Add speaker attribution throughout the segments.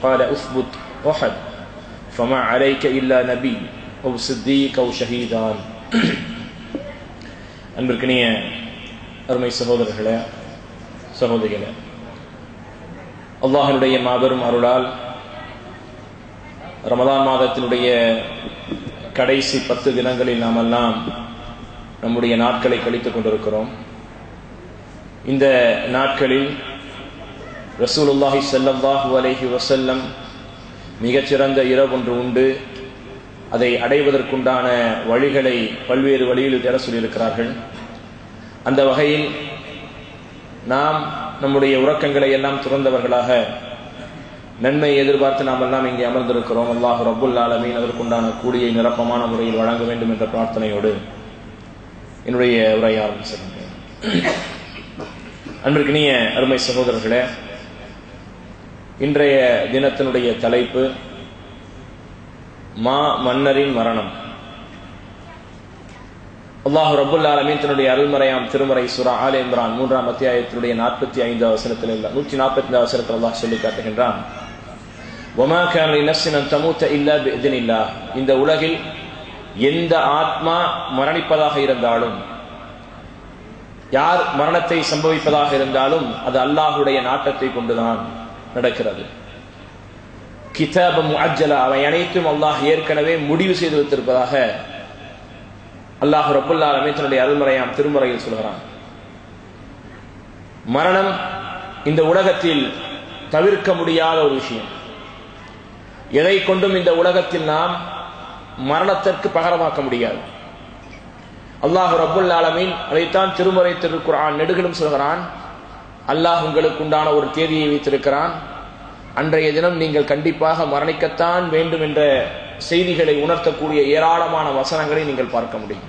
Speaker 1: قال اثبت احد فما عليك الا نبي او صديق او شهيدان அன்பிற்கினிய அருமை சகோதரர்களே சகோதரிகளே அல்லாஹனுடைய மாபெரும் அருளால் ரமதான் மாதத்தினுடைய கடைசி பத்து தினங்களில் நாமெல்லாம் நம்முடைய நாட்களை கழித்துக் கொண்டிருக்கிறோம் இந்த நாட்களில் ரசூலுல்லாஹி ஸல்லல்லாஹு அலைஹி வஸல்லம் மிகச்சிறந்த இரவொன்று உண்டு அதை அடைவதற்குண்டான வழிகளை பல்வேறு வழியில் தேட சொல்லியிருக்கிறார்கள் அந்த வகையில் நாம் நம்முடைய உறக்கங்களை எல்லாம் துறந்தவர்களாக நன்மை எதிர்பார்த்து நாம் எல்லாம் இங்கே அமர்ந்திருக்கிறோம் அல்லாஹ் ரபுல் ஆலமீன் அதற்குண்டான கூலியை நிரப்பமான முறையில் வழங்க வேண்டும் என்ற பிரார்த்தனையோடு என்னுடைய உரையை ஆரம்பிச்சிருந்தேன் அன்பிற்கினிய அருமை சகோதரர்களே இன்றைய தினத்தினுடைய தலைப்பு மா மன்னரின் மரணம் அல்லாஹு ரபுல் ஆலமீன் தன்னுடைய அருள்மறையாம் திருமறை சுரா ஆல் இம்ரான் மூன்றாம் அத்தியாயத்தினுடைய நாற்பத்தி ஐந்து அவசரத்தில் இல்ல நூற்றி நாற்பத்தி ஐந்து அவசரத்தில் அல்லாஹ் சொல்லி காட்டுகின்றான் ஒமா கேன் நஃப்ஸின் தமூத்த இல்லா பிஇذنில்லா இந்த உலகில் எந்த ஆத்மா மரணிப்பதாக இருந்தாலும் யார் மரணத்தை சம்பவிப்பதாக இருந்தாலும் அது அல்லாஹுடைய நாட்டத்தை கொண்டுதான் நடக்கிறது கிதாப முஅஜ்ஜலா அவை அனைத்தும் அல்லாஹ் ஏற்கனவே முடிவு செய்து வைத்திருப்பதாக அல்லாஹ் ரபுல்லா அமைச்சனுடைய அருள்முறையாம் திருமுறையில் சொல்கிறான் மரணம் இந்த உலகத்தில் தவிர்க்க முடியாத ஒரு விஷயம் எதை கொண்டும் இந்த உலகத்தில் நாம் மரணத்திற்கு பகரமாக்க முடியாது அல்லாஹ் ரபுல் ஆலமீன் அதைத்தான் திருமுறை திருக்குறான் நெடுகளும் சொல்கிறான் அல்லாஹ் உங்களுக்கு உண்டான ஒரு தேதியை வைத்திருக்கிறான் அன்றைய தினம் நீங்கள் கண்டிப்பாக மரணிக்கத்தான் வேண்டும் என்ற செய்திகளை உணர்த்தக்கூடிய ஏராளமான வசனங்களை நீங்கள் பார்க்க முடியும்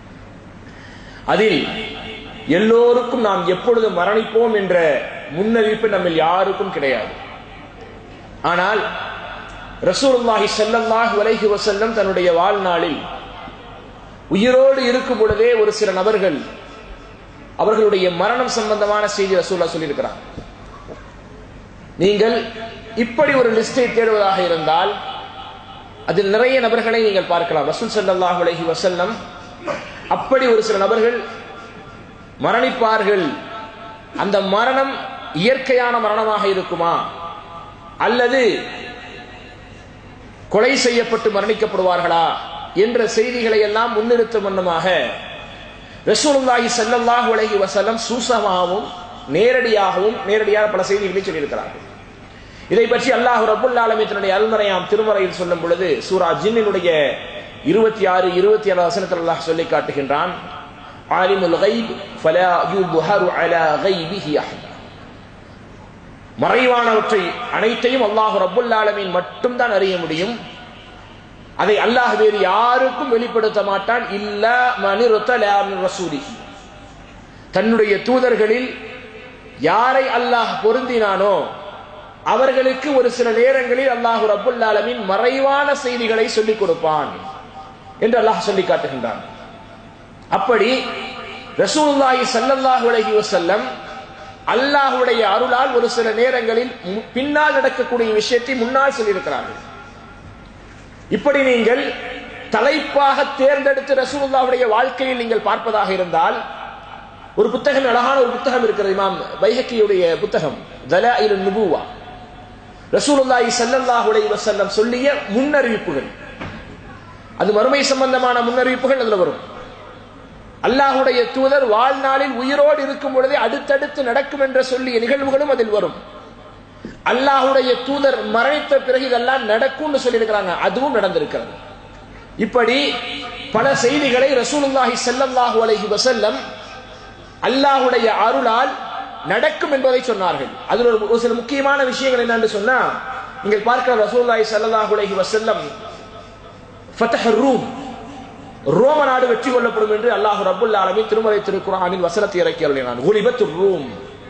Speaker 1: அதில் எல்லோருக்கும் நாம் எப்பொழுது மரணிப்போம் என்ற முன்னறிவிப்பு நம்ம யாருக்கும் கிடையாது ஆனால் ரசூலுல்லாஹி ஸல்லல்லாஹு அலைஹி வஸல்லம் தன்னுடைய வாழ்நாளில் உயிரோடு இருக்கும் பொழுதே ஒரு சில நபர்கள் அவர்களுடைய மரணம் சம்பந்தமான செய்தி ரசூல்லா சொல்லியிருக்கிறார் நீங்கள் இப்படி ஒரு லிஸ்டை தேடுவதாக இருந்தால் அதில் நிறைய நபர்களை நீங்கள் பார்க்கலாம் ரசூல் சல்லாஹ் அலஹி வசல்லம் அப்படி ஒரு சில நபர்கள் மரணிப்பார்கள் அந்த மரணம் இயற்கையான மரணமாக இருக்குமா அல்லது கொலை செய்யப்பட்டு மரணிக்கப்படுவார்களா என்ற செய்திகளை எல்லாம் முன்னிறுத்தும் வண்ணமாக ரசூலுல்லாஹி ஸல்லல்லாஹு அலைஹி வஸல்லம் சூசமாகவும் நேரடியாகவும் நேரடியாக பல செய்திகளை சொல்லியிருக்கிறார்கள் இதை பற்றி அல்லாஹ் ரபுல் ஆலமித்தினுடைய அல்மறையாம் திருமறையில் சொல்லும் பொழுது சூரா ஜின்னினுடைய இருபத்தி ஆறு இருபத்தி ஏழு வசனத்தில் அல்லாஹ் சொல்லி காட்டுகின்றான் ஆலிமுல் கைப் ஃபலா யுப்ஹரு அலா கைபிஹி அஹத் மறைவானவற்றை அனைத்தையும் அல்லாஹ் ரபுல் ஆலமீன் மட்டும்தான் அறிய முடியும் அதை அல்லாஹ் வேறு யாருக்கும் வெளிப்படுத்த மாட்டான் இல்ல ரசூலி தன்னுடைய தூதர்களில் யாரை அல்லாஹ் பொருந்தினானோ அவர்களுக்கு ஒரு சில நேரங்களில் அல்லாஹு ரபுல் ஆலமின் மறைவான செய்திகளை சொல்லிக் கொடுப்பான் என்று அல்லாஹ் சொல்லி காட்டுகின்றான் அப்படி ரசூலுல்லாஹி ஸல்லல்லாஹு அலைஹி வஸல்லம் அல்லாஹுடைய அருளால் ஒரு சில நேரங்களில் பின்னால் நடக்கக்கூடிய விஷயத்தை முன்னால் சொல்லியிருக்கிறார்கள் இப்படி நீங்கள் தலைப்பாக தேர்ந்தெடுத்து ரசூலுல்லாவுடைய வாழ்க்கையில் நீங்கள் பார்ப்பதாக இருந்தால் ஒரு புத்தகம் அழகான ஒரு புத்தகம் இருக்கிறது இமாம் பைஹக்கியுடைய புத்தகம் தலாயில் நுபுவா ரசூலுல்லாஹி ஸல்லல்லாஹு அலைஹி வஸல்லம் சொல்லிய முன்னறிவிப்புகள் அது மறுமை சம்பந்தமான முன்னறிவிப்புகள் அதுல வரும் அல்லாஹுடைய தூதர் வாழ்நாளில் உயிரோடு இருக்கும் பொழுதே அடுத்தடுத்து நடக்கும் என்ற சொல்லிய நிகழ்வுகளும் அதில் வரும் அல்லாஹுடைய தூதர் மரணித்த பிறகு இதெல்லாம் நடக்கும்னு சொல்லியிருக்கிறாங்க அதுவும் நடந்திருக்கிறது இப்படி பல செய்திகளை ரசூலுல்லாஹி ஸல்லல்லாஹு அலைஹி வஸல்லம் அல்லாஹுடைய அருளால் நடக்கும் என்பதை சொன்னார்கள் அதில் ஒரு சில முக்கியமான விஷயங்கள் என்னன்னு சொன்னா நீங்கள் பார்க்கிற ரசூலுல்லாஹி ஸல்லல்லாஹு அலைஹி வஸல்லம் ஃபதஹ் ரூம் ரோம நாடு வெற்றி கொள்ளப்படும் என்று அல்லாஹ் ரபுல் ஆலமின் திருமலை திருக்குறானில் வசனத்தை இறக்கி அருளினான் குலிபத்து ரூம்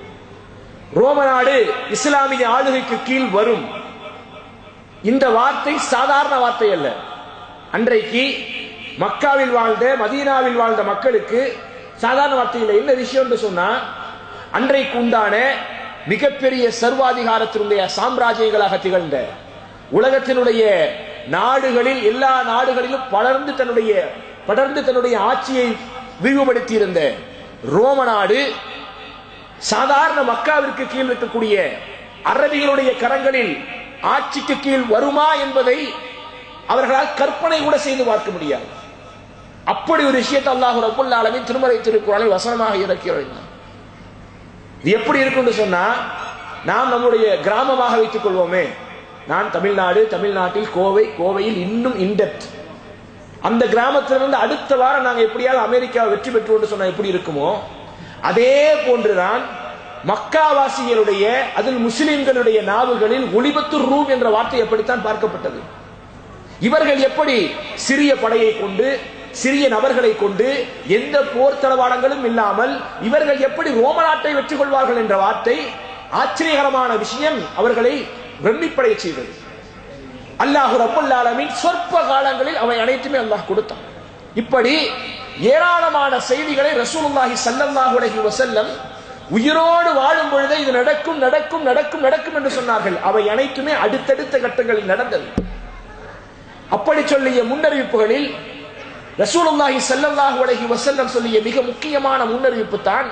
Speaker 1: ரோம நாடு இஸ்லாமிய ஆளுகைக்கு கீழ் வரும் இந்த வார்த்தை சாதாரண வார்த்தை அல்ல அன்றைக்கு மக்காவில் வாழ்ந்த மதீனாவில் வாழ்ந்த மக்களுக்கு சாதாரண வார்த்தை இல்லை என்ன விஷயம் என்று சொன்னா அன்றைக்கு உண்டான மிகப்பெரிய சர்வாதிகாரத்தினுடைய சாம்ராஜ்யங்களாக திகழ்ந்த உலகத்தினுடைய நாடுகளில் எல்லா நாடுகளிலும் படர்ந்து தன்னுடைய படர்ந்து தன்னுடைய ஆட்சியை விரிவுபடுத்தி இருந்த ரோம நாடு சாதாரண மக்காவிற்கு கீழ் இருக்கக்கூடிய அரபிகளுடைய கரங்களில் ஆட்சிக்கு கீழ் வருமா என்பதை அவர்களால் கற்பனை கூட செய்து பார்க்க முடியாது அப்படி ஒரு விஷயத்தை அல்லாஹு ரபுல் ஆலமின் திருமறை திருக்குறளில் வசனமாக இறக்கிறார் இது எப்படி இருக்குன்னு சொன்னா நாம் நம்முடைய கிராமமாக வைத்துக் கொள்வோமே நான் தமிழ்நாடு தமிழ்நாட்டில் கோவை கோவையில் இன்னும் இன்டெப்த் அந்த கிராமத்திலிருந்து அடுத்த வாரம் நாங்கள் எப்படியாவது அமெரிக்காவை வெற்றி பெற்றோம்னு சொன்னா எப்படி இருக்குமோ அதே போன்றுதான் மக்காவாசிகளுடைய அதில் முஸ்லிம்களுடைய நாவுகளில் ஒளிபத்து ரூம் என்ற வார்த்தை எப்படித்தான் பார்க்கப்பட்டது இவர்கள் எப்படி சிறிய படையை கொண்டு சிறிய நபர்களை கொண்டு எந்த போர் தளவாடங்களும் இல்லாமல் இவர்கள் எப்படி ரோம நாட்டை வெற்றி கொள்வார்கள் என்ற வார்த்தை ஆச்சரியகரமான விஷயம் அவர்களை பிரமிப்படைய செய்தது அல்லாஹு ரபுல்லாலமின் சொற்ப காலங்களில் அவை அனைத்துமே அல்லாஹ் கொடுத்தான் இப்படி ஏராளமான செய்திகளை ரசூலுல்லாஹி ஸல்லல்லாஹு அலைஹி வஸல்லம் உயிரோடு வாழும் பொழுதே இது நடக்கும் நடக்கும் நடக்கும் நடக்கும் என்று சொன்னார்கள் அவை அனைத்துமே அடுத்தடுத்த கட்டங்களில் நடந்தது அப்படி சொல்லிய முன்னறிவிப்புகளில் ரசூலுல்லாஹி ஸல்லல்லாஹு அலைஹி வஸல்லம் சொல்லிய மிக முக்கியமான முன்னறிவிப்பு தான்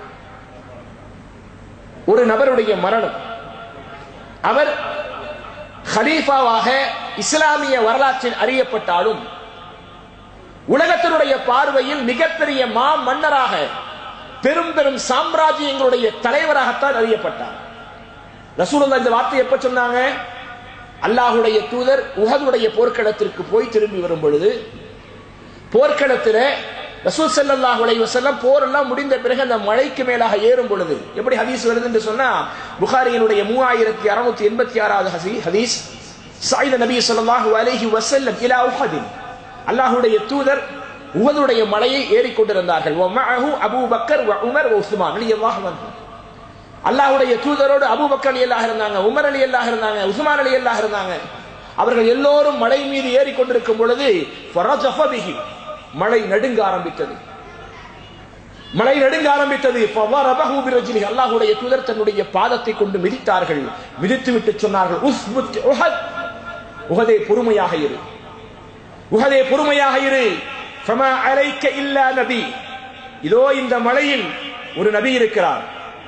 Speaker 1: ஒரு நபருடைய மரணம் அவர் ஹலீஃபாவாக இஸ்லாமிய வரலாற்றில் அறியப்பட்டாலும் உலகத்தினுடைய பார்வையில் மிகப்பெரிய மா மன்னராக பெரும் பெரும் சாம்ராஜ்யங்களுடைய தலைவராகத்தான் அறியப்பட்டார் ரசூலுல்லா இந்த வார்த்தை எப்ப சொன்னாங்க அல்லாஹுடைய தூதர் உஹதுடைய போர்க்களத்திற்கு போய் திரும்பி வரும் பொழுது போர்க்களத்தில் ரசூல் ஸல்லல்லாஹு அலைஹி வஸல்லம் போர் எல்லாம் முடிந்த பிறகு அந்த மலைக்கு மேலாக ஏறும் பொழுது எப்படி ஹதீஸ் வருது என்று சொன்னா புகாரியினுடைய மூவாயிரத்தி அறுநூத்தி எண்பத்தி ஆறாவது ஹசி ஹதீஸ் சாயித நபி ஸல்லல்லாஹு அலைஹி வஸல்லம் இலா உஹதின் அல்லாஹ்வுடைய தூதர் உஹதுடைய மலையை ஏறிக்கொண்டிருந்தார்கள் வ மஅஹு அபூ பக்கர் வ உமர் வ உஸ்மான் ரலியல்லாஹு அன்ஹு அல்லாஹ்வுடைய தூதரோடு அபூபக்கர் ரலியல்லாஹு இருந்தாங்க உமர் ரலியல்லாஹு இருந்தாங்க உஸ்மான் ரலியல்லாஹு இருந்தாங்க அவர்கள் எல்லோரும் மலை மீது ஏறிக்கொண்டிருக்கும் பொழுது ஃபரஜஃப பிஹி மழை நடுங்க ஆரம்பித்தது மழை நடுங்க ஆரம்பித்தது அல்லாஹுடைய தூதர் தன்னுடைய பாதத்தை கொண்டு மிதித்தார்கள் மிதித்து விட்டு சொன்னார்கள் உஸ்புத் உஹத் உஹதே பொறுமையாக இரு உஹதே பொறுமையாக இரு ஃபமா அலைக்க இல்லா நபி இதோ இந்த மலையில் ஒரு நபி இருக்கிறார்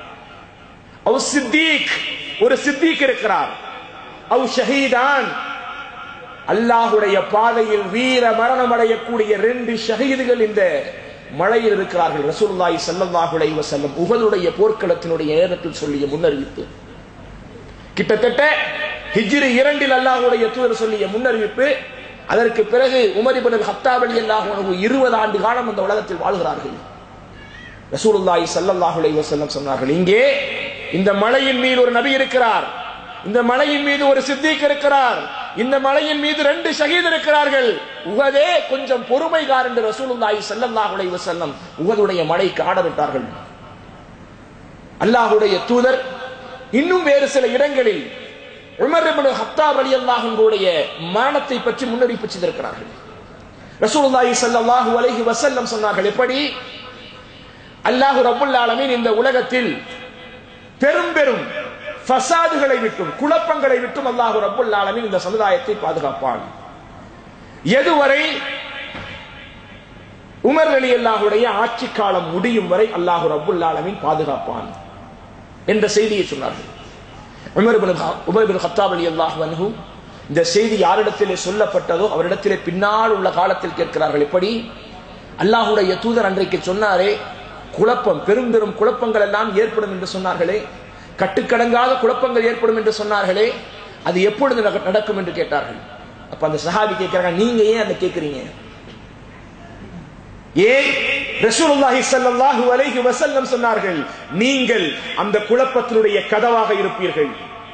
Speaker 1: அவ் சித்தீக் ஒரு சித்தீக் இருக்கிறார் அவ் ஷஹீதான் அல்லாஹுடைய பாதையில் வீர மரணம் அடையக்கூடிய ரெண்டு ஷஹீதுகள் இந்த மழையில் இருக்கிறார்கள் ரசூலுல்லாஹி ஸல்லல்லாஹு அலைஹி வஸல்லம் உஹதுடைய போர்க்களத்தினுடைய நேரத்தில் சொல்லிய முன்னறிவிப்பு கிட்டத்தட்ட ஹிஜ்ரி இரண்டில் அல்லாஹுடைய தூதர் சொல்லிய முன்னறிவிப்பு அதற்கு பிறகு உமர் இப்னு ஹத்தாப் ரலியல்லாஹு அன்ஹு 20 ஆண்டு காலம் அந்த உலகத்தில் வாழ்கிறார்கள் ரசூலுல்லாஹி ஸல்லல்லாஹு அலைஹி வஸல்லம் சொன்னார்கள் இங்கே இந்த மலையின் மீது ஒரு நபி இருக்கிறார் இந்த மலையின் மீது ஒரு சித்திக் இருக்கிறார் இந்த மலையின் மீது ரெண்டு ஷஹீத் இருக்கிறார்கள் உகதே கொஞ்சம் பொறுமைகார் என்று ரசூலுல்லாஹி ஸல்லல்லாஹு அலைஹி வஸல்லம் உகதுடைய மலைக்கு ஆடவிட்டார்கள் அல்லாஹ்வுடைய தூதர் இன்னும் வேறு சில இடங்களில் உமர் இப்னு ஹத்தாப் ரலியல்லாஹு அன்ஹுடைய மரணத்தை பற்றி முன்னறிவிப்பு செய்திருக்கிறார்கள் ரசூலுல்லாஹி ஸல்லல்லாஹு அலைஹி வஸல்லம் சொன்னார்கள் எப்படி அல்லாஹ் ரப்புல் ஆலமீன் இந்த உலகத்தில் பெரும் பெரும் ஃபசாதுகளை விட்டும் குழப்பங்களை விட்டும் அல்லாஹு ரப்புல் ஆலமீன் இந்த சமுதாயத்தை பாதுகாப்பான் எதுவரை உமர் அலி அல்லாஹுடைய ஆட்சி காலம் முடியும் வரை அல்லாஹு ரப்புல் ஆலமீன் பாதுகாப்பான் என்ற செய்தியை சொன்னார்கள் உமர் உமர் பின் ஹத்தாப் அலி அல்லாஹ் அன்ஹு இந்த செய்தி யாரிடத்திலே சொல்லப்பட்டதோ அவரிடத்திலே பின்னால் உள்ள காலத்தில் கேட்கிறார்கள் எப்படி அல்லாஹுடைய தூதர் அன்றைக்கு சொன்னாரே குழப்பம் பெரும் பெரும் குழப்பங்கள் எல்லாம் ஏற்படும் என்று சொன்னார்களே கட்டுக்கடங்காத குழப்பங்கள் ஏற்படும் என்று சொன்னார்களே அது எப்பொழுது நடக்கும் என்று கேட்டார்கள் அப்ப அந்த சஹாபி கேட்கிறாங்க நீங்க ஏன் அதை கேட்கிறீங்க ஏன் ரசூலுல்லாஹி ஸல்லல்லாஹு அலைஹி வஸல்லம் சொன்னார்கள் நீங்கள் அந்த குழப்பத்தினுடைய கதவாக இருப்பீர்கள்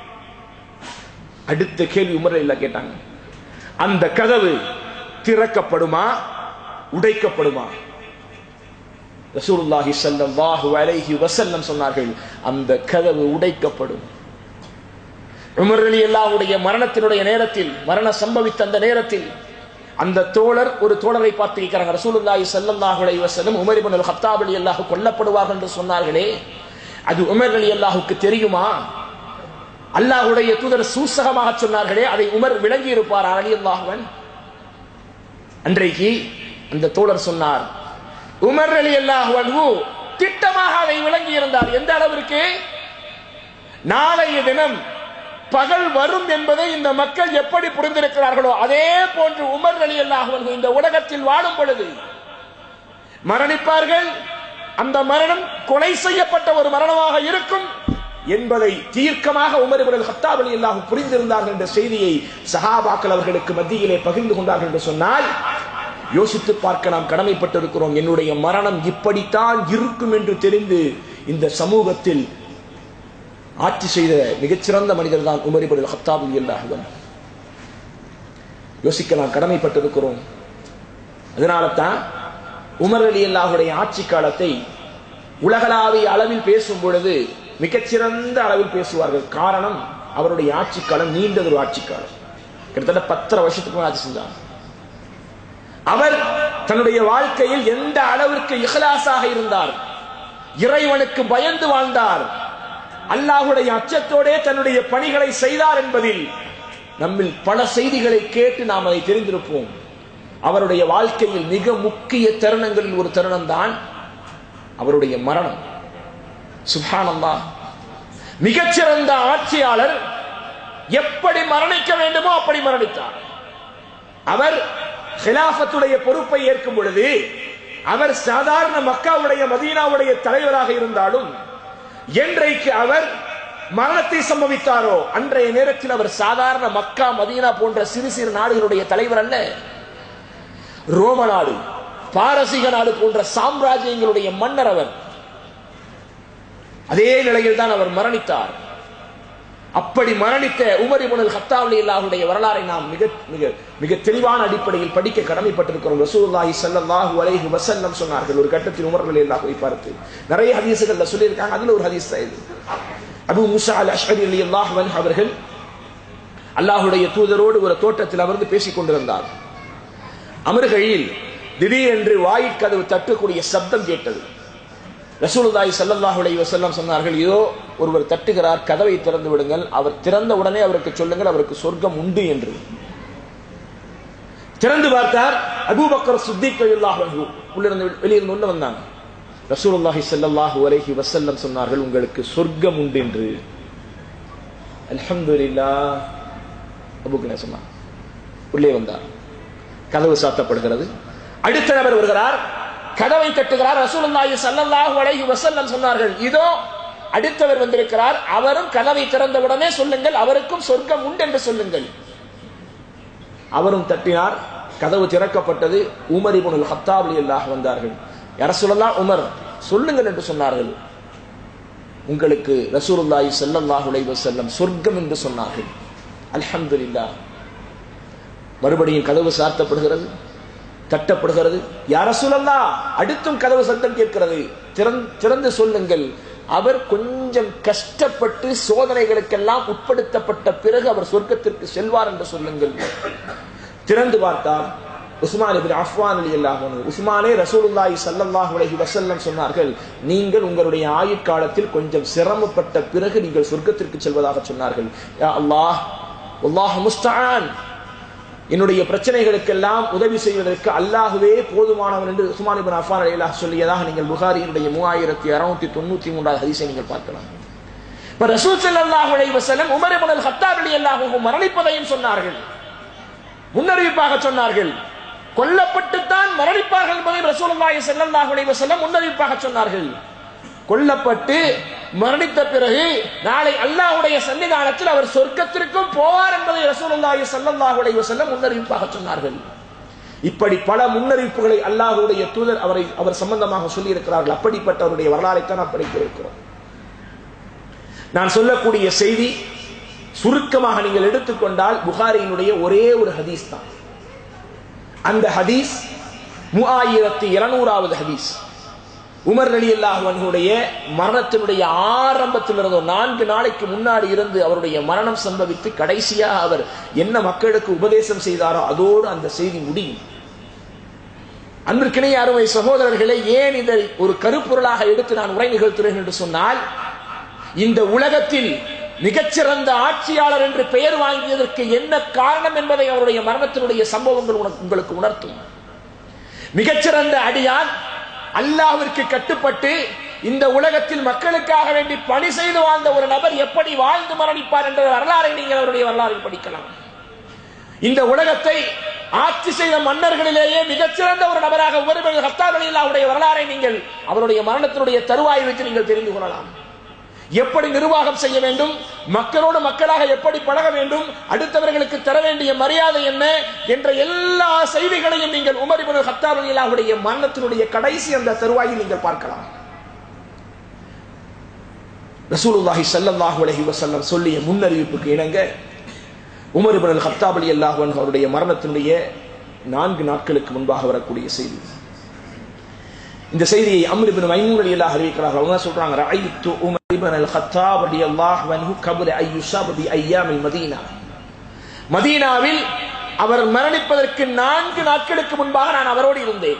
Speaker 1: அடுத்த கேள்வி உமர் இல்ல கேட்டாங்க அந்த கதவு திறக்கப்படுமா உடைக்கப்படுமா ரசூலுல்லாஹி ஸல்லல்லாஹு அலைஹி வஸல்லம் சொன்னார்கள் அந்த கதவு உடைக்கப்படும் உமர் அலி அல்லாஹ்வுடைய மரணத்தினுடைய நேரத்தில் மரணம் சம்பவித்த அந்த நேரத்தில் அந்த தோழர் ஒரு தோழரை பார்த்து கேட்கிறாங்க ரசூலுல்லாஹி ஸல்லல்லாஹு அலைஹி வஸல்லம் உமர் இப்னு அல்-ஹத்தாப் அலி அல்லாஹ் கொல்லப்படுவார்கள் என்று சொன்னார்களே அது உமர் அலி அல்லாஹுக்கு தெரியுமா அல்லாஹுடைய தூதர் சூசகமாக சொன்னார்களே அதை உமர் விளங்கி இருப்பார் அலி அல்லாஹுவன் அன்றைக்கு அந்த தோழர் சொன்னார் உமர் அலி அல்லாஹுவன்ஹு திட்டமாக அதை விளங்கி இருந்தார் எந்த அளவிற்கு நாளைய தினம் பகல் வரும் என்பதை இந்த மக்கள் எப்படி புரிந்திருக்கிறார்களோ அதே போன்று உமர் அலி அல்லாஹுவன்ஹு இந்த உலகத்தில் வாழும் பொழுது மரணிப்பார்கள் அந்த மரணம் கொலை செய்யப்பட்ட ஒரு மரணமாக இருக்கும் என்பதை தீர்க்கமாக உமர் இவர்கள் ஹத்தாப் அலி அல்லாஹ் புரிந்திருந்தார்கள் என்ற செய்தியை சஹாபாக்கள் அவர்களுக்கு மத்தியிலே பகிர்ந்து கொண்டார்கள் என்று சொன்னால் யோசித்து பார்க்க நாம் கடமைப்பட்டிருக்கிறோம் என்னுடைய மரணம் இப்படித்தான் இருக்கும் என்று தெரிந்து இந்த சமூகத்தில் ஆட்சி செய்த மிகச்சிறந்த மனிதர் தான் உமர் இபுல் ஹத்தாப் அலி அல்லாஹுவன் யோசிக்க நாம் கடமைப்பட்டிருக்கிறோம் அதனால தான் உமர் அலி அல்லாஹுடைய ஆட்சி காலத்தை உலகளாவிய அளவில் பேசும் பொழுது மிகச்சிறந்த அளவில் பேசுவார்கள் காரணம் அவருடைய ஆட்சி காலம் நீண்டது ஒரு ஆட்சி காலம் கிட்டத்தட்ட பத்தரை வருஷத்துக்கு ஆட்சி செஞ்சார் அவர் தன்னுடைய வாழ்க்கையில் எந்த அளவிற்கு இஹ்லாஸாக இருந்தார் இறைவனுக்கு பயந்து வாழ்ந்தார் அல்லாஹுடைய அச்சத்தோடே தன்னுடைய பணிகளை செய்தார் என்பதில் நம்மில் பல செய்திகளை கேட்டு நாம் அதை தெரிந்திருப்போம் அவருடைய வாழ்க்கையில் மிக முக்கிய தருணங்களில் ஒரு தருணம் தான் அவருடைய மரணம் சுபானந்தா மிகச்சிறந்த ஆட்சியாளர் எப்படி மரணிக்க வேண்டுமோ அப்படி மரணித்தார் அவர் ஹிலாபத்துடைய பொறுப்பை ஏற்கும் பொழுது அவர் சாதாரண மக்காவுடைய மதீனாவுடைய தலைவராக இருந்தாலும் என்றைக்கு அவர் மரணத்தை சம்பவித்தாரோ அன்றைய நேரத்தில் அவர் சாதாரண மக்கா மதீனா போன்ற சிறு சிறு நாடுகளுடைய தலைவர் அல்ல ரோம நாடு பாரசீக நாடு போன்ற சாம்ராஜ்யங்களுடைய மன்னர் அவர் அதே நிலையில் தான் அவர் மரணித்தார் அப்படி மரணித்த உமர் இபுனல் ஹத்தாவலி அல்லாஹுடைய வரலாறை நாம் மிக மிக மிக தெளிவான அடிப்படையில் படிக்க கடமைப்பட்டிருக்கிறோம் ரசூலுல்லாஹி ஸல்லல்லாஹு அலைஹி வஸல்லம் சொன்னார்கள் ஒரு கட்டத்தில் உமர் அலி அல்லாஹ் பார்த்து நிறைய ஹதீஸுகள்ல சொல்லியிருக்காங்க அதுல ஒரு ஹதீஸ் தான் இது அபு முசா அல் அஷ்ஹரி அலி அல்லாஹ் அவர்கள் அல்லாஹுடைய தூதரோடு ஒரு தோட்டத்தில் அமர்ந்து பேசிக் கொண்டிருந்தார் அமர்கையில் திடீரென்று வாயிற்கதவு தட்டக்கூடிய சப்தம் கேட்டது ரசூலுல்லாஹி ஸல்லல்லாஹு அலைஹி வஸல்லம் சொன்னார்கள் இதோ ஒருவர் தட்டுகிறார் கதவை திறந்து விடுங்கள் அவர் திறந்த உடனே அவருக்கு சொல்லுங்கள் அவருக்கு சொர்க்கம் உண்டு என்று திறந்து பார்த்தார் அபூபக்கர் சித்திக் ரலியல்லாஹு அன்ஹு உள்ளிருந்து வெளியிருந்து உள்ள வந்தாங்க ரசூலுல்லாஹி ஸல்லல்லாஹு அலைஹி வஸல்லம் சொன்னார்கள் உங்களுக்கு சொர்க்கம் உண்டு என்று அல்ஹம்துலில்லாஹ் அபூபக்கர் சொன்னார் உள்ளே வந்தார் கதவு சாத்தப்படுகிறது அடுத்த நபர் வருகிறார் கதவை தட்டுகிறார் ரசூலுல்லாஹி ஸல்லல்லாஹு அலைஹி வஸல்லம் சொன்னார்கள் இதோ அடுத்தவர் வந்திருக்கிறார் அவரும் கதவை திறந்தவுடனே சொல்லுங்கள் அவருக்கும் சொர்க்கம் உண்டு என்று சொல்லுங்கள் அவரும் தட்டினார் கதவு திறக்கப்பட்டது உமர் இப்னுல் ஹத்தாப் ரலியல்லாஹு வந்தார்கள் யார சொல்லலாம் உமர் சொல்லுங்கள் என்று சொன்னார்கள் உங்களுக்கு ரசூலுல்லாஹி ஸல்லல்லாஹு அலைஹி வஸல்லம் சொர்க்கம் என்று சொன்னார்கள் அல்ஹம்துலில்லாஹ் மறுபடியும் கதவு சாத்தப்படுகிறது தட்டப்படுகிறது யார சொல்லலா அடுத்தும் கதவு சத்தம் கேட்கிறது திறந்து சொல்லுங்கள் அவர் கொஞ்சம் கஷ்டப்பட்டு சோதனைகளுக்கெல்லாம் உட்படுத்தப்பட்ட பிறகு அவர் சொர்க்கத்திற்கு செல்வார் என்று சொல்லுங்கள் திறந்து பார்த்தார் உஸ்மான் இபின் அஃப்வான் அலி அல்லாஹ் உஸ்மானே ரசூலுல்லாஹி ஸல்லல்லாஹு அலைஹி வஸல்லம் சொன்னார்கள் நீங்கள் உங்களுடைய ஆயுட்காலத்தில் கொஞ்சம் சிரமப்பட்ட பிறகு நீங்கள் சொர்க்கத்திற்கு செல்வதாக சொன்னார்கள் யா அல்லாஹ் அல்லாஹ் முஸ்தஆன் என்னுடைய பிரச்சனைகளுக்கெல்லாம் உதவி செய்வதற்கு அல்லாஹுவே போதுமானவன் என்று உஸ்மான் இபின் அஃபான் அலிலாஹ் சொல்லியதாக நீங்கள் புகாரியினுடைய மூவாயிரத்தி அறுநூத்தி தொண்ணூத்தி மூன்றாவது ஹதீஸை நீங்கள் பார்க்கலாம் இப்ப ரசூல் ஸல்லல்லாஹு அலைஹி வஸல்லம் உமர் இப்னு அல் ஹத்தாப் ரலியல்லாஹு மரணிப்பதையும் சொன்னார்கள் முன்னறிவிப்பாக சொன்னார்கள் கொல்லப்பட்டுத்தான் மரணிப்பார்கள் என்பதை ரசூலுல்லாஹி ஸல்லல்லாஹு அலைஹி வஸல்லம் முன்னறிவிப்பாக சொன்னார்கள் கொல்லப்பட்டு மரணித்த பிறகு நாளை அல்லாஹ்வுடைய சன்னிதானத்தில் அவர் சொர்க்கத்திற்கும் போவார் என்பதை ரசூலுல்லாஹி ஸல்லல்லாஹு அலைஹி வஸல்லம் முன்னறிவிப்பாக சொன்னார்கள் இப்படி பல முன்னறிவிப்புகளை அல்லாஹ்வுடைய தூதர் அவரை அவர் சம்பந்தமாக சொல்லி இருக்கிறார்கள் அப்படிப்பட்டவருடைய வரலாறைத்தான் நாம் படித்திருக்கிறோம் நான் சொல்லக்கூடிய செய்தி சுருக்கமாக நீங்கள் எடுத்துக்கொண்டால் புகாரியினுடைய ஒரே ஒரு ஹதீஸ் தான் அந்த ஹதீஸ் மூவாயிரத்தி இருநூறாவது ஹதீஸ் உமர் அலி அல்லாஹுடைய மரணத்தினுடைய ஆரம்பத்தில் இருந்த நான்கு நாளைக்கு முன்னாடி இருந்து அவருடைய மரணம் சம்பவித்து கடைசியாக அவர் என்ன மக்களுக்கு உபதேசம் செய்தாரோ அதோடு அந்த செய்தி முடியும் அன்பிற்கிணைய அருமை சகோதரர்களை ஏன் இதை ஒரு கருப்பொருளாக எடுத்து நான் உரை நிகழ்த்துறேன் என்று சொன்னால் இந்த உலகத்தில் மிகச்சிறந்த ஆட்சியாளர் என்று பெயர் வாங்கியதற்கு என்ன காரணம் என்பதை அவருடைய மரணத்தினுடைய சம்பவங்கள் உனக்கு- உங்களுக்கு உணர்த்தும் மிகச்சிறந்த அடியான் அல்லாஹ்விற்கு கட்டுப்பட்டு இந்த உலகத்தில் மக்களுக்காக வேண்டி பணி செய்து வாழ்ந்த ஒரு நபர் எப்படி வாழ்ந்து மரணிப்பார் என்ற வரலாறை நீங்கள் அவருடைய வரலாறில் படிக்கலாம் இந்த உலகத்தை ஆட்சி செய்த மன்னர்களிலேயே மிகச்சிறந்த ஒரு நபராக உமர் ஹத்தாப் அலில்லாவுடைய வரலாறை நீங்கள் அவருடைய மரணத்தினுடைய தருவாயை வைத்து நீங்கள் தெரிந்து கொள்ளலாம் எப்படி நிர்வாகம் செய்ய வேண்டும் மக்களோடு மக்களாக எப்படி பழக வேண்டும் அடுத்தவர்களுக்கு தர வேண்டிய மரியாதை என்ன என்ற எல்லா செய்திகளையும் நீங்கள் உமர் இப்னு ஹத்தாப் அலில்லாவுடைய மரணத்தினுடைய கடைசி அந்த தருவாயில் நீங்கள் பார்க்கலாம் ரசூலுல்லாஹி ஸல்லல்லாஹு அலைஹி வஸல்லம் சொல்லிய முன்னறிவிப்புக்கு இணங்க உமர் இப்னு ஹத்தாப் அலியல்லாஹு அன்ஹு அவருடைய மரணத்தினுடைய நான்கு நாட்களுக்கு முன்பாக வரக்கூடிய செய்தி இந்த செய்தியை அம்ர் இப்னு மைமூன் ரலியல்லாஹு அறிவிக்கிறார்கள் அவங்க சொல்றாங்க ரஅய்து உமர் இப்னு அல் ஹத்தாப் ரலியல்லாஹு அன்ஹு கப்ல ஐ யுஸாப் பி அய்யாமில் மதீனா மதீனாவில் அவர் மரணிப்பதற்கு நான்கு நாட்களுக்கு முன்பாக நான் அவரோடு இருந்தேன்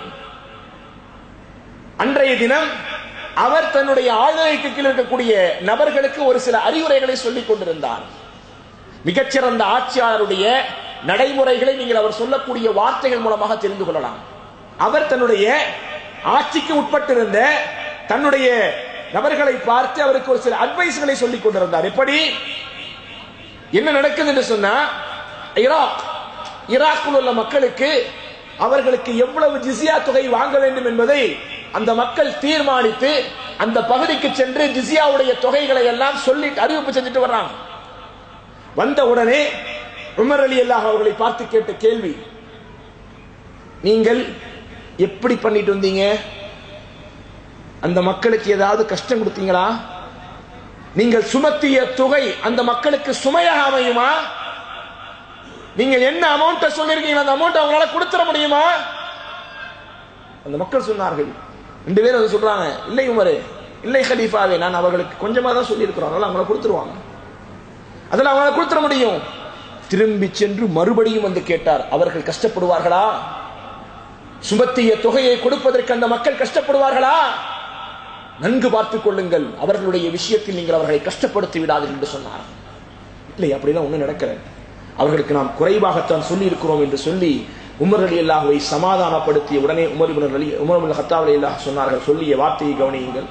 Speaker 1: அன்றைய தினம் அவர் தன்னுடைய ஆளுகைக்கு கீழ் இருக்கக்கூடிய நபர்களுக்கு ஒரு சில அறிவுரைகளை சொல்லிக் கொண்டிருந்தார் மிகச்சிறந்த ஆட்சியாளருடைய நடைமுறைகளை நீங்கள் அவர் சொல்லக்கூடிய வார்த்தைகள் மூலமாக தெரிந்து கொள்ளலாம் அவர் தன்னுடைய ஆட்சிக்கு உட்பட்டிருந்த தன்னுடைய நபர்களை பார்த்து அவருக்கு ஒரு சில அட்வைஸ்களை சொல்லிக் கொண்டிருந்தார் எப்படி என்ன நடக்குது என்று சொன்னா ஈராக் ஈராக்கில் உள்ள மக்களுக்கு அவர்களுக்கு எவ்வளவு ஜிசியா தொகை வாங்க வேண்டும் என்பதை அந்த மக்கள் தீர்மானித்து அந்த பகுதிக்கு சென்று ஜிசியாவுடைய தொகைகளை எல்லாம் சொல்லி அறிவிப்பு செஞ்சுட்டு வர்றாங்க வந்த உடனே உமர் அலி அல்லாஹ் அவர்களை பார்த்து கேட்ட கேள்வி நீங்கள் எப்படி பண்ணிட்டு வந்தீங்க அந்த மக்களுக்கு ஏதாவது கஷ்டம் கொடுத்தீங்களா நீங்கள் சுமத்திய தொகை அந்த மக்களுக்கு சுமையாக அமையுமா நீங்கள் என்ன அமௌண்ட்டை சொல்லிருக்கீங்க அந்த அமௌண்ட் அவங்களால கொடுத்துட முடியுமா அந்த மக்கள் சொன்னார்கள் ரெண்டு பேரும் அதை சொல்றாங்க இல்லை உமரு இல்லை ஹலீஃபாவே நான் அவர்களுக்கு கொஞ்சமா தான் சொல்லியிருக்கிறோம் அதனால அவங்கள கொடுத்துருவாங்க அதெல்லாம் அவங்களால கொடுத்துட முடியும் திரும்பி சென்று மறுபடியும் வந்து கேட்டார் அவர்கள் கஷ்டப்படுவார்களா சுமத்திய தொகையை கொடுப்பதற்கு அந்த மக்கள் கஷ்டப்படுவார்களா நன்கு பார்த்துக் கொள்ளுங்கள் அவர்களுடைய விஷயத்தில் நீங்கள் அவர்களை கஷ்டப்படுத்தி விடாதீர்கள் என்று சொன்னார் இல்லை அப்படிலாம் ஒண்ணும் நடக்கல அவர்களுக்கு நாம் குறைவாகத்தான் சொல்லி இருக்கிறோம் என்று சொல்லி உமர் அலி அல்லாஹுவை சமாதானப்படுத்திய உடனே உமர் இப்னு அலி உமர் இப்னு ஹத்தாப் அலி அல்லாஹ் சொன்னார்கள் சொல்லிய வார்த்தையை கவனியுங்கள்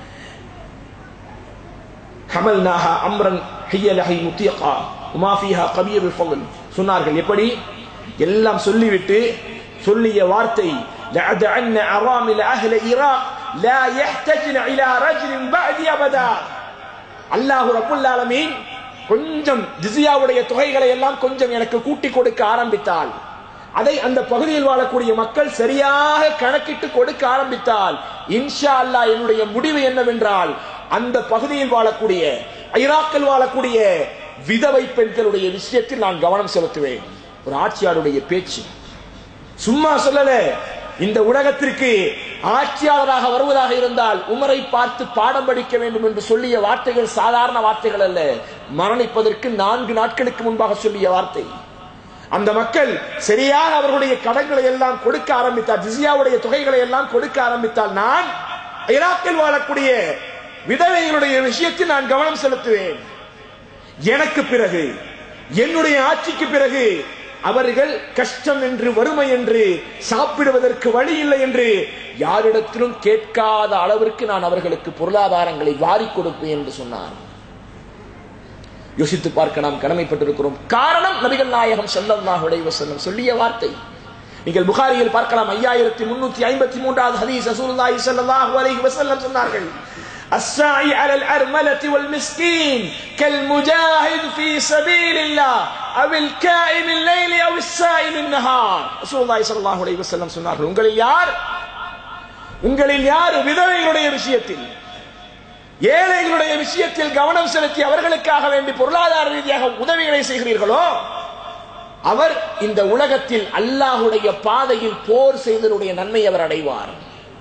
Speaker 1: ஹமல்நாஹா அம்ரன் ஹிய லஹி முத்தியகா உமா ஃபீஹா கபீர் ஃபضல் சொன்னார்கள் எப்படி எல்லாம் சொல்லிவிட்டு சொல்லிய வார்த்தை لأدعن أرامل أهل العراق لا يحتجن إلى رجل بعد أبدا அல்லாஹு ரப்புல் ஆலமீன் கொஞ்சம் ஜிசியாவுடைய தொகைகளை எல்லாம் கொஞ்சம் எனக்கு கூட்டி கொடுக்க ஆரம்பித்தால் அதை அந்த பகுதியில் வாழக்கூடிய மக்கள் சரியாக கணக்கிட்டு கொடுக்க ஆரம்பித்தால் இன்ஷா அல்லாஹ் என்னுடைய முடிவு என்னவென்றால் அந்த பகுதியில் வாழக்கூடிய ஈராக்கில் வாழக்கூடிய விதவை பெண்களுடைய விஷயத்தில் நான் கவனம் செலுத்துவேன் ஒரு ஆட்சியாளருடைய பேச்சு சும்மா சொல்லல இந்த உலகத்திற்கு ஆட்சியாளராக வருவதாக இருந்தால் உமரை பார்த்து பாடம் படிக்க வேண்டும் என்று சொல்லிய வார்த்தைகள் சாதாரண வார்த்தைகள் அல்ல மரணிப்பதற்கு நான்கு நாட்களுக்கு முன்பாக சொல்லிய வார்த்தை அந்த மக்கள் சரியாக அவர்களுடைய கடன்களை எல்லாம் கொடுக்க ஆரம்பித்தால் ஜிசியாவுடைய தொகைகளை எல்லாம் கொடுக்க ஆரம்பித்தால் நான் ஈராக்கில் வாழக்கூடிய விதவைகளுடைய விஷயத்தில் நான் கவனம் செலுத்துவேன் எனக்கு பிறகு என்னுடைய ஆட்சிக்கு பிறகு அவர்கள் கஷ்டம் என்று வறுமை என்று சாப்பிடுவதற்கு வழி இல்லை என்று யாரிடத்திலும் கேட்காத அளவிற்கு நான் அவர்களுக்கு பொருளாதாரங்களை வாரிக் கொடுப்பேன் என்று சொன்னார் யோசித்து பார்க்க நாம் கடமைப்பட்டிருக்கிறோம் காரணம் நபிகள் நாயகம் ஸல்லல்லாஹு அலைஹி வஸல்லம் சொல்லிய வார்த்தை நீங்கள் புகாரியில் பார்க்கலாம் ஐயாயிரத்தி முன்னூத்தி ஐம்பத்தி மூன்றாவது ஹதீஸ் ரசூலுல்லாஹி ஸல்லல்லாஹு அலைஹி வஸல்லம் சொன்னார்கள் الساعي على الأرملة والمسكين كالمجاهد في سبيل الله أو الكائم الليل أو السائم النهار رسول الله صلى الله عليه وسلم சொன்னார்கள் உங்களில் யார் உங்களில் யார் விதவைகளுடைய விஷயத்தில் ஏழைகளுடைய விஷயத்தில் கவனம் செலுத்தி அவர்களுக்காக வேண்டி பொருளாதார ரீதியாக உதவிகளை செய்கிறீர்களோ அவர் இந்த உலகத்தில் அல்லாஹுடைய பாதையில் போர் செய்தனுடைய நன்மை அவர் அடைவார்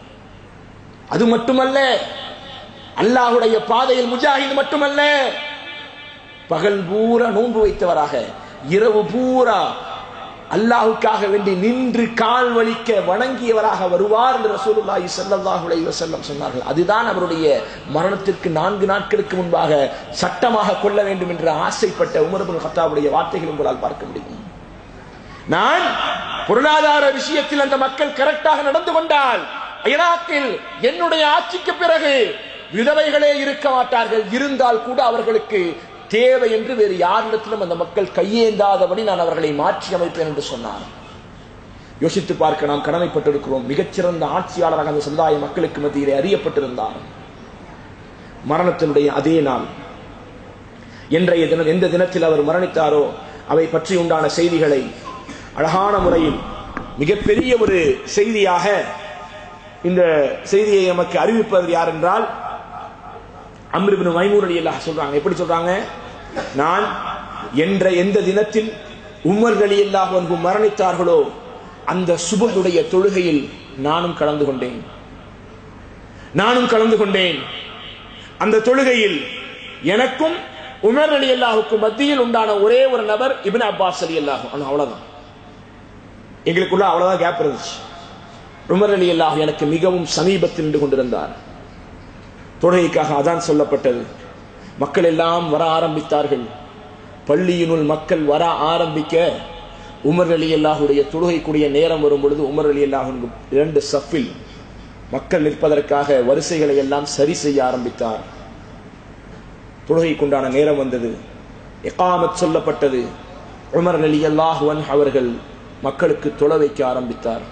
Speaker 1: அது மட்டுமல்ல அல்லாஹுடைய பாதையில் முஜாஹித் மட்டுமல்ல பகல் பூரா நோன்பு வைத்தவராக இரவு பூரா அல்லாஹுக்காக வேண்டி நின்று கால் வலிக்க வணங்கியவராக வருவார் என்று ரசூலுல்லாஹி ஸல்லல்லாஹு அலைஹி வஸல்லம் சொன்னார்கள் அதுதான் அவருடைய மரணத்திற்கு நான்கு நாட்களுக்கு முன்பாக சட்டமாக கொள்ள வேண்டும் என்று ஆசைப்பட்ட உமர் இப்னு கத்தாவுடைய வார்த்தைகள் உங்களால் பார்க்க முடியும் நான் பொருளாதார விஷயத்தில் அந்த மக்கள் கரெக்டாக நடந்து கொண்டால் ஈராக்கில் என்னுடைய ஆட்சிக்கு பிறகு விதவைகளே இருக்க மாட்டார்கள் இருந்தால் கூட அவர்களுக்கு தேவை என்று வேறு யாரிடத்திலும் அந்த மக்கள் கையேந்தாதபடி நான் அவர்களை மாற்றி அமைப்பேன் என்று சொன்னார் யோசித்து பார்க்க நாம் கடமைப்பட்டிருக்கிறோம் மிகச்சிறந்த ஆட்சியாளராக அந்த சமுதாய மக்களுக்கு மத்தியிலே அறியப்பட்டிருந்தார் மரணத்தினுடைய அதே நாள் இன்றைய தினம் எந்த தினத்தில் அவர் மரணித்தாரோ அவை பற்றி உண்டான செய்திகளை அழகான முறையில் மிகப்பெரிய ஒரு செய்தியாக இந்த செய்தியை நமக்கு அறிவிப்பது யார் என்றால் அம்ருபின் மைமூர் அலி அல்லாஹ் சொல்றாங்க எப்படி சொல்றாங்க நான் என்ற எந்த தினத்தில் உமர் அலி அல்லாஹ் அன்பு மரணித்தார்களோ அந்த சுபனுடைய தொழுகையில் நானும் கலந்து கொண்டேன் நானும் கலந்து கொண்டேன் அந்த தொழுகையில் எனக்கும் உமர் அலி அல்லாஹுக்கும் மத்தியில் உண்டான ஒரே ஒரு நபர் இபின் அப்பாஸ் அலி அல்லாஹு அவ்வளவுதான் எங்களுக்குள்ள அவ்வளவுதான் கேப் இருந்துச்சு உமர் அலி அல்லாஹ் எனக்கு மிகவும் சமீபத்தில் நின்று கொண்டிருந்தார் தொழுகைக்காக அதான் சொல்லப்பட்டது மக்கள் எல்லாம் வர ஆரம்பித்தார்கள் பள்ளியினுள் மக்கள் வர ஆரம்பிக்க உமர் அலி அல்லாஹுடைய தொழுகைக்குரிய நேரம் வரும் பொழுது உமர் அலி அல்லாஹ் இரண்டு சஃபில் மக்கள் நிற்பதற்காக வரிசைகளை எல்லாம் சரி செய்ய ஆரம்பித்தார் தொழுகைக்குண்டான நேரம் வந்தது எகாமத் சொல்லப்பட்டது உமர் அலி அல்லாஹுவன் அவர்கள் மக்களுக்கு தொலை வைக்க ஆரம்பித்தார்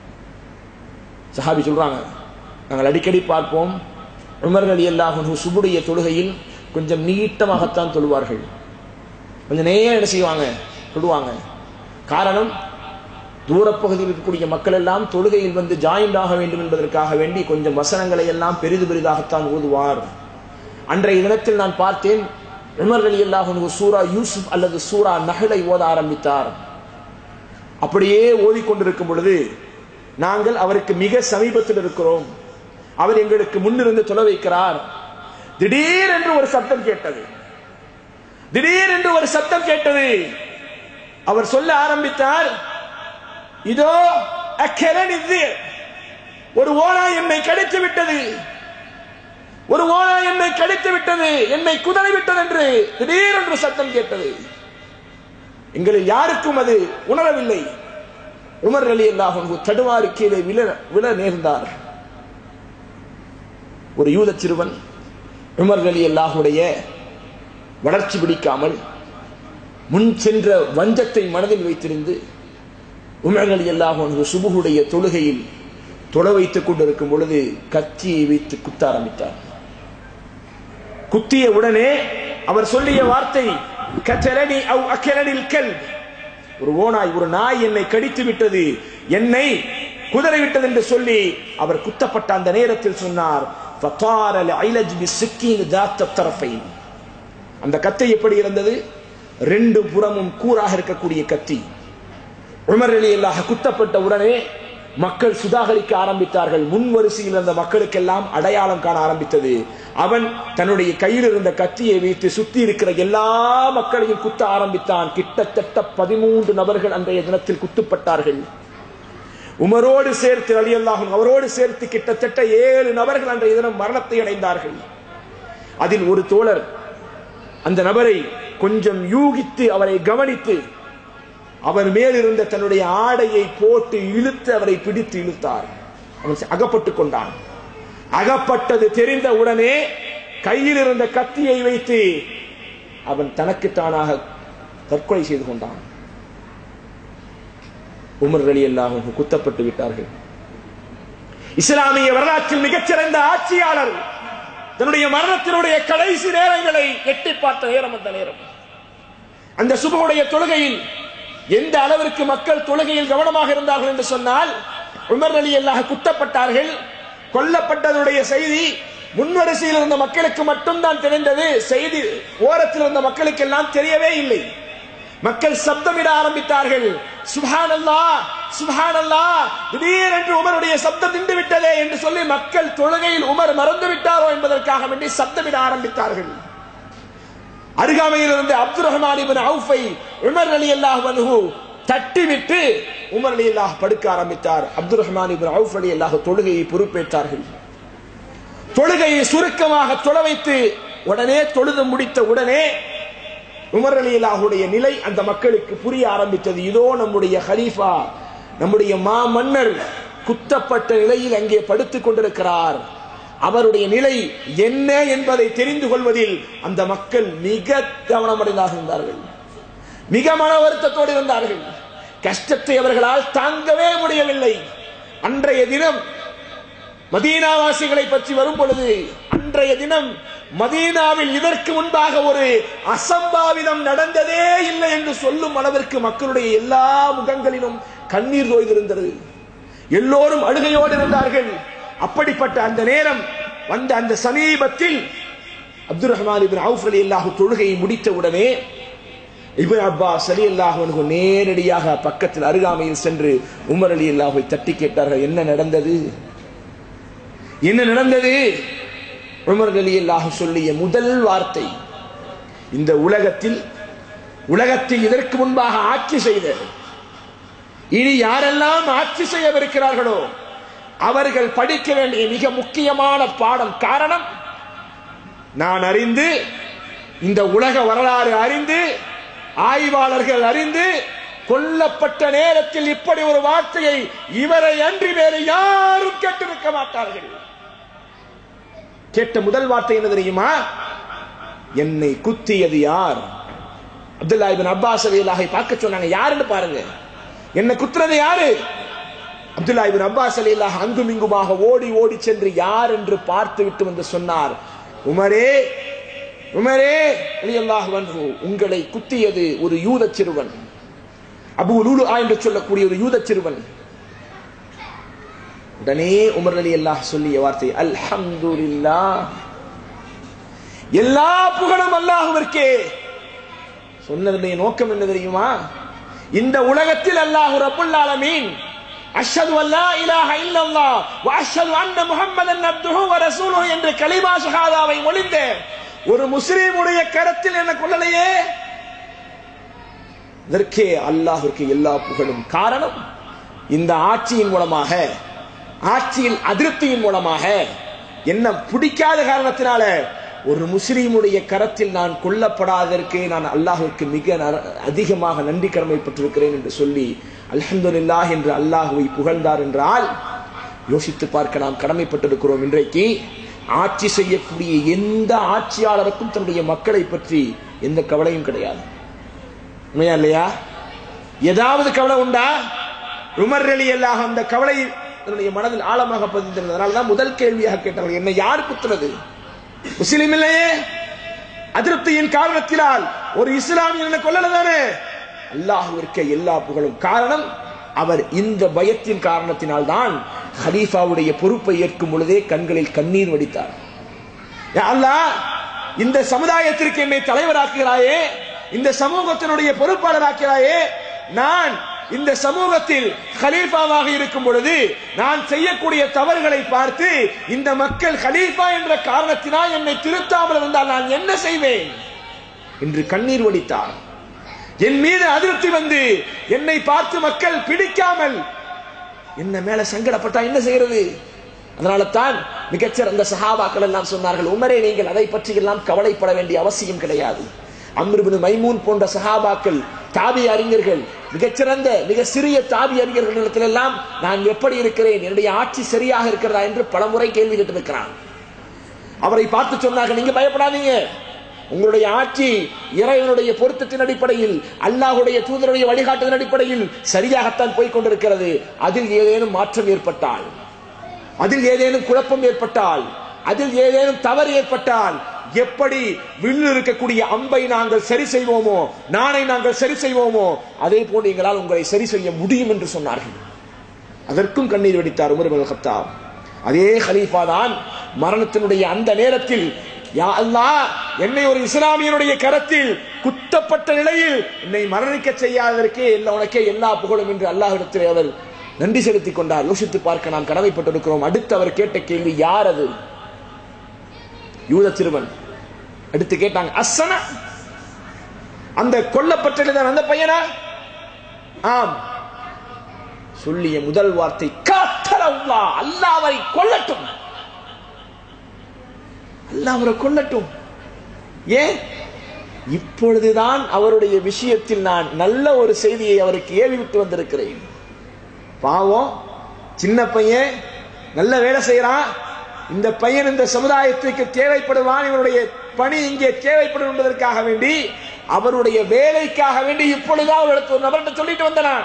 Speaker 1: சஹாபி சொல்றாங்க நாங்கள் அடிக்கடி பார்ப்போம் உமர் அலி அல்லாஹு சுபுடைய தொழுகையில் கொஞ்சம் நீட்டமாகத்தான் தொழுவார்கள் கொஞ்சம் நேரம் என்ன செய்வாங்க தொழுவாங்க காரணம் தூரப்பகுதியில் இருக்கக்கூடிய மக்கள் எல்லாம் தொழுகையில் வந்து ஜாயிண்ட் ஆக வேண்டும் என்பதற்காக வேண்டி கொஞ்சம் வசனங்களை எல்லாம் பெரிது பெரிதாகத்தான் ஓதுவார் அன்றைய தினத்தில் நான் பார்த்தேன் உமர் அலி அல்லாஹு சூரா யூசுப் அல்லது சூரா நகலை ஓத ஆரம்பித்தார் அப்படியே ஓதிக்கொண்டிருக்கும் பொழுது நாங்கள் அவருக்கு மிக சமீபத்தில் இருக்கிறோம் அவர் எங்களுக்கு முன்னிருந்து தொலை வைக்கிறார் திடீர் என்று ஒரு சத்தம் கேட்டது திடீர் என்று ஒரு சத்தம் கேட்டது அவர் சொல்ல ஆரம்பித்தார் இதோ அக்கரன் இது ஒரு ஓனா என்னை கடித்து விட்டது ஒரு ஓனா என்னை கடித்து விட்டது என்னை குதறி விட்டது என்று திடீர் என்று சத்தம் கேட்டது எங்களில் யாருக்கும் அது உணரவில்லை உமர் அலி அல்லாஹ் தடுமாறு கீழே விழ விழ நேர்ந்தார் ஒரு யூத சிறுவன் உமர் அலி அல்லாஹுடைய வளர்ச்சி பிடிக்காமல் முன் சென்ற வஞ்சத்தை மனதில் வைத்திருந்து உமர் அலி அல்லாஹு சுபுகுடைய தொழுகையில் தொட வைத்துக் கொண்டிருக்கும் பொழுது கத்தியை வைத்து குத்த ஆரம்பித்தார் குத்திய உடனே அவர் சொல்லிய வார்த்தை கச்சலனி அவ் அக்கலனில் கல் ஒரு ஓனாய் ஒரு நாய் என்னை கடித்து விட்டது என்னை குதிரை விட்டது என்று சொல்லி அவர் குத்தப்பட்ட அந்த நேரத்தில் சொன்னார் அந்த கத்தை எப்படி இருந்தது ரெண்டு புறமும் கூறாக இருக்கக்கூடிய கத்தி உமர் அலி அல்லாஹ் குத்தப்பட்ட உடனே மக்கள் சுதாகரிக்க ஆரம்பித்தார்கள் முன் வரிசையில் இருந்த மக்களுக்கெல்லாம் அடையாளம் காண ஆரம்பித்தது அவன் தன்னுடைய கையில் இருந்த கத்தியை வைத்து சுத்தி இருக்கிற எல்லா மக்களையும் குத்த ஆரம்பித்தான் கிட்டத்தட்ட பதிமூன்று நபர்கள் அன்றைய தினத்தில் குத்துப்பட்டார்கள் உமரோடு சேர்த்து அலி அல்லாஹும் அவரோடு சேர்த்து கிட்டத்தட்ட ஏழு நபர்கள் அன்றைய தினம் மரணத்தை அடைந்தார்கள் அதில் ஒரு தோழர் அந்த நபரை கொஞ்சம் யூகித்து அவரை கவனித்து அவர் மேல் இருந்த தன்னுடைய ஆடையை போட்டு இழுத்து அவரை பிடித்து இழுத்தார் அவன் அகப்பட்டுக் கொண்டான் அகப்பட்டது தெரிந்த உடனே கையில் இருந்த கத்தியை வைத்து அவன் தனக்குத்தானாக தற்கொலை செய்து கொண்டான் உமர் அலி அல்லாஹ் குத்தப்பட்டு விட்டார்கள் இஸ்லாமிய வரலாற்றில் மிகச்சிறந்த ஆட்சியாளர் தன்னுடைய மரணத்தினுடைய கடைசி நேரங்களை எட்டி பார்த்த நேரம் அந்த நேரம் அந்த சுபமுடைய தொழுகையில் எந்த அளவிற்கு மக்கள் தொழுகையில் கவனமாக இருந்தார்கள் என்று சொன்னால் உமர் அலி அல்லாஹ் குத்தப்பட்டார்கள் கொல்லப்பட்டதனுடைய செய்தி முன்வரிசையில் இருந்த மக்களுக்கு மட்டும்தான் தெரிந்தது செய்தி ஓரத்தில் இருந்த மக்களுக்கு எல்லாம் தெரியவே இல்லை மக்கள் சப்தமிட ஆரம்பித்தார்கள் சுபான் அல்லா சுபான் அல்லா திடீரென்று உமருடைய சப்தம் நின்று விட்டதே என்று சொல்லி மக்கள் தொழுகையில் உமர் மறந்து விட்டாரோ என்பதற்காக வேண்டி சப்தமிட ஆரம்பித்தார்கள் அருகாமையில் இருந்த அப்துல் ரஹ்மான் இபின் அவுஃபை உமர் அலி அல்லாஹ் வன்ஹு தட்டிவிட்டு உமர் அலி அல்லாஹ் படுக்க ஆரம்பித்தார் அப்துல் ரஹ்மான் இப்னு அவுஃப் அலி அல்லாஹ் தொழுகையை பொறுப்பேற்றார்கள் தொழுகையை சுருக்கமாக தொழ வைத்து உடனே தொழுது முடித்த உடனே உமர் அலி அல்லாஹுடைய நிலை அந்த மக்களுக்கு புரிய ஆரம்பித்தது இதோ நம்முடைய ஹலீஃபா நம்முடைய மா மன்னர் குத்தப்பட்ட நிலையில் அங்கே படுத்துக் கொண்டிருக்கிறார் அவருடைய நிலை என்ன என்பதை தெரிந்து கொள்வதில் அந்த மக்கள் மிக கவனமடைந்தாக இருந்தார்கள் மிக மன வருத்தத்தோடு இருந்தார்கள் கஷ்டத்தை அவர்களால் தாங்கவே முடியவில்லை அன்றைய தினம் மதீனாவாசிகளை பற்றி வரும் பொழுது அன்றைய தினம் மதீனாவில் இதற்கு முன்பாக ஒரு அசம்பாவிதம் நடந்ததே இல்லை என்று சொல்லும் அளவிற்கு மக்களுடைய எல்லா முகங்களிலும் கண்ணீர் தோய்ந்திருந்தது எல்லோரும் அழுகையோடு இருந்தார்கள் அப்படிப்பட்ட அந்த நேரம் வந்த அந்த சமீபத்தில் அப்துல் ரஹ்மான் இபின் அவுஃப் அலி அல்லாஹு தொழுகையை முடித்த உடனே இபின் அப்பாஸ் அலி அல்லாஹு நேரடியாக பக்கத்தில் அருகாமையில் சென்று உமர் அலி அல்லாஹை தட்டி கேட்டார்கள் என்ன நடந்தது என்ன நடந்தது உமர் அலி அல்லாஹ் சொல்லிய முதல் வார்த்தை இந்த உலகத்தில் உலகத்தில் இதற்கு முன்பாக ஆட்சி செய்த இனி யாரெல்லாம் ஆட்சி செய்யவிருக்கிறார்களோ அவர்கள் படிக்க வேண்டிய மிக முக்கியமான பாடம் காரணம் நான் அறிந்து இந்த உலக வரலாறு அறிந்து ஆய்வாளர்கள் அறிந்து கொல்லப்பட்ட நேரத்தில் இப்படி ஒரு வார்த்தையை இவரை அன்றி வேறு யாரும் கேட்டிருக்க மாட்டார்கள் கேட்ட முதல் வார்த்தை என்ன தெரியுமா என்னை குத்தியது யார் அப்துல்லா இபின் அப்பாஸ் அலிலாகை பார்க்க சொன்னாங்க யாருன்னு பாருங்க என்ன குத்துறது யாரு அப்துல்லா இபின் அப்பாஸ் அலிலாஹ் அங்கும் இங்குமாக ஓடி ஓடி சென்று யார் என்று பார்த்து விட்டு வந்து சொன்னார் உமரே உமரே அல்லாஹ் வன்று உங்களை குத்தியது ஒரு யூத சிறுவன் அபு லூலு என்று சொல்லக்கூடிய ஒரு யூத சிறுவன் உடனே உமர் அலி அல்லாஹ் சொல்லிய வார்த்தை அல்ஹம்துலில்லா எல்லா புகழும் அல்லாஹுவிற்கே சொன்னதுடைய நோக்கம் என்ன தெரியுமா இந்த உலகத்தில் அல்லாஹு ரப்புல் ஆலமீன் அஷ்ஹது அல்லா இலாஹ இல்லல்லாஹ் வ அஷ்ஹது அன்ன முஹம்மதன் அப்துஹு வ ரசூலுஹு என்று கலிமா ஷஹாதாவை மொழிந்த ஒரு முஸ்லிமுடைய கரத்தில் என்ன கொள்ளலையே இதற்கே அல்லாஹிற்கு எல்லா புகழும் காரணம் இந்த ஆட்சியின் மூலமாக ஆட்சியில் அதிருப்தியின் மூலமாக என்ன பிடிக்காத காரணத்தினால ஒரு முஸ்லீமுடைய கரத்தில் நான் கொல்லப்படாததற்கு நான் அல்லாஹுக்கு மிக அதிகமாக நன்றி கடமைப்பட்டிருக்கிறேன் என்று சொல்லி அல்ஹம்துலில்லாஹ் என்று அல்லாஹுவை புகழ்ந்தார் என்றால் யோசித்து பார்க்க நாம் கடமைப்பட்டிருக்கிறோம் இன்றைக்கு ஆட்சி செய்யக்கூடிய எந்த ஆட்சியாளருக்கும் தன்னுடைய மக்களை பற்றி எந்த கவலையும் கிடையாது உண்மையா இல்லையா ஏதாவது கவலை உண்டா உமர் அலி அல்லாஹ் அந்த கவலை தன்னுடைய மனதில் ஆழமாக பதிந்திருந்தது அதனாலதான் முதல் கேள்வியாக கேட்டார்கள் என்னை யார் குத்துறது முஸ்லிம் இல்லையே அதிருப்தியின் காரணத்தினால் ஒரு இஸ்லாமியன் என்ன கொல்லல தானே அல்லாஹுவிற்க எல்லா புகழும் காரணம் அவர் இந்த பயத்தின் காரணத்தினால் தான் ஹலீஃபாவுடைய பொறுப்பை ஏற்கும் பொழுதே கண்களில் கண்ணீர் வடித்தார் அல்லாஹ் இந்த சமுதாயத்திற்கு என்னை தலைவராக்குகிறாயே இந்த சமூகத்தினுடைய பொறுப்பாளராக்கிறாயே நான் இந்த சமூகத்தில் ஹலீஃபாவாக இருக்கும் பொழுது நான் செய்யக்கூடிய தவறுகளை பார்த்து இந்த மக்கள் ஹலீஃபா என்ற காரணத்தினால் என்னை திருத்தாமல் இருந்தால் நான் என்ன செய்வேன் என்று கண்ணீர் வடித்தார் என் மீது அதிருப்தி வந்து என்னை பார்த்து மக்கள் பிடிக்காமல் என்ன மேல சங்கடப்பட்டா என்ன செய்யறது அதனால தான் மிகச்சிறந்த சஹாபாக்கள் எல்லாம் சொன்னார்கள் உமரே நீங்கள் அதை பற்றி எல்லாம் கவலைப்பட வேண்டிய அவசியம் கிடையாது அம்ருபின் மைமூன் போன்ற சஹாபாக்கள் தாபி அறிஞர்கள் மிகச்சிறந்த மிக சிறிய தாபி அறிஞர்களிடத்தில் எல்லாம் நான் எப்படி இருக்கிறேன் என்னுடைய ஆட்சி சரியாக இருக்கிறதா என்று பலமுறை கேள்வி கேட்டிருக்கிறான் அவரை பார்த்து சொன்னார்கள் நீங்க பயப்படாதீங்க உங்களுடைய ஆட்சி இறைவனுடைய பொருத்தத்தின் அடிப்படையில் அல்லாஹுடைய தூதருடைய வழிகாட்டுதல் அடிப்படையில் சரியாகத்தான் போய்க் கொண்டிருக்கிறது அதில் ஏதேனும் மாற்றம் ஏற்பட்டால் அதில் ஏதேனும் குழப்பம் ஏற்பட்டால் அதில் ஏதேனும் தவறு ஏற்பட்டால் எப்படி வில்லு இருக்கக்கூடிய அம்பை நாங்கள் சரி செய்வோமோ நானை நாங்கள் சரி செய்வோமோ அதே போன்று எங்களால் உங்களை சரி செய்ய முடியும் என்று சொன்னார்கள் அதற்கும் கண்ணீர் வெடித்தார் உமர் பின் கத்தாப் அதே ஹலீஃபா தான் மரணத்தினுடைய அந்த நேரத்தில் யா அல்லாஹ் என்னை ஒரு இஸ்லாமியனுடைய கரத்தில் குத்தப்பட்ட நிலையில் என்னை மரணிக்க செய்யாததற்கே எல்லா உனக்கே எல்லா புகழும் என்று அல்லாஹிடத்தில் அவர் நன்றி செலுத்திக் கொண்டார் யோசித்து பார்க்க நாம் கடமைப்பட்டிருக்கிறோம் அடுத்து அவர் கேட்ட கேள்வி யார் அது யூத சிறுவன் அடுத்து கேட்டாங்க அசன அந்த கொல்லப்பட்டதான் அந்த பையனா ஆம் சொல்லிய முதல் வார்த்தை காத்தலல்லா அல்லாஹ் அவரை கொல்லட்டும் அல்லாஹ் அவரை கொல்லட்டும் ஏன் இப்பொழுதுதான் அவருடைய விஷயத்தில் நான் நல்ல ஒரு செய்தியை அவருக்கு ஏவி விட்டு வந்திருக்கிறேன் பாவம் சின்ன பையன் நல்ல வேலை செய்யறான் இந்த பையன் இந்த சமுதாயத்துக்கு தேவைப்படுவான் இவனுடைய பணி இங்கே தேவைப்படும் என்பதற்காக வேண்டி அவருடைய வேலைக்காக வேண்டி இப்பொழுதுதான் அவரிடத்து ஒரு நபர்கிட்ட சொல்லிட்டு வந்தனான்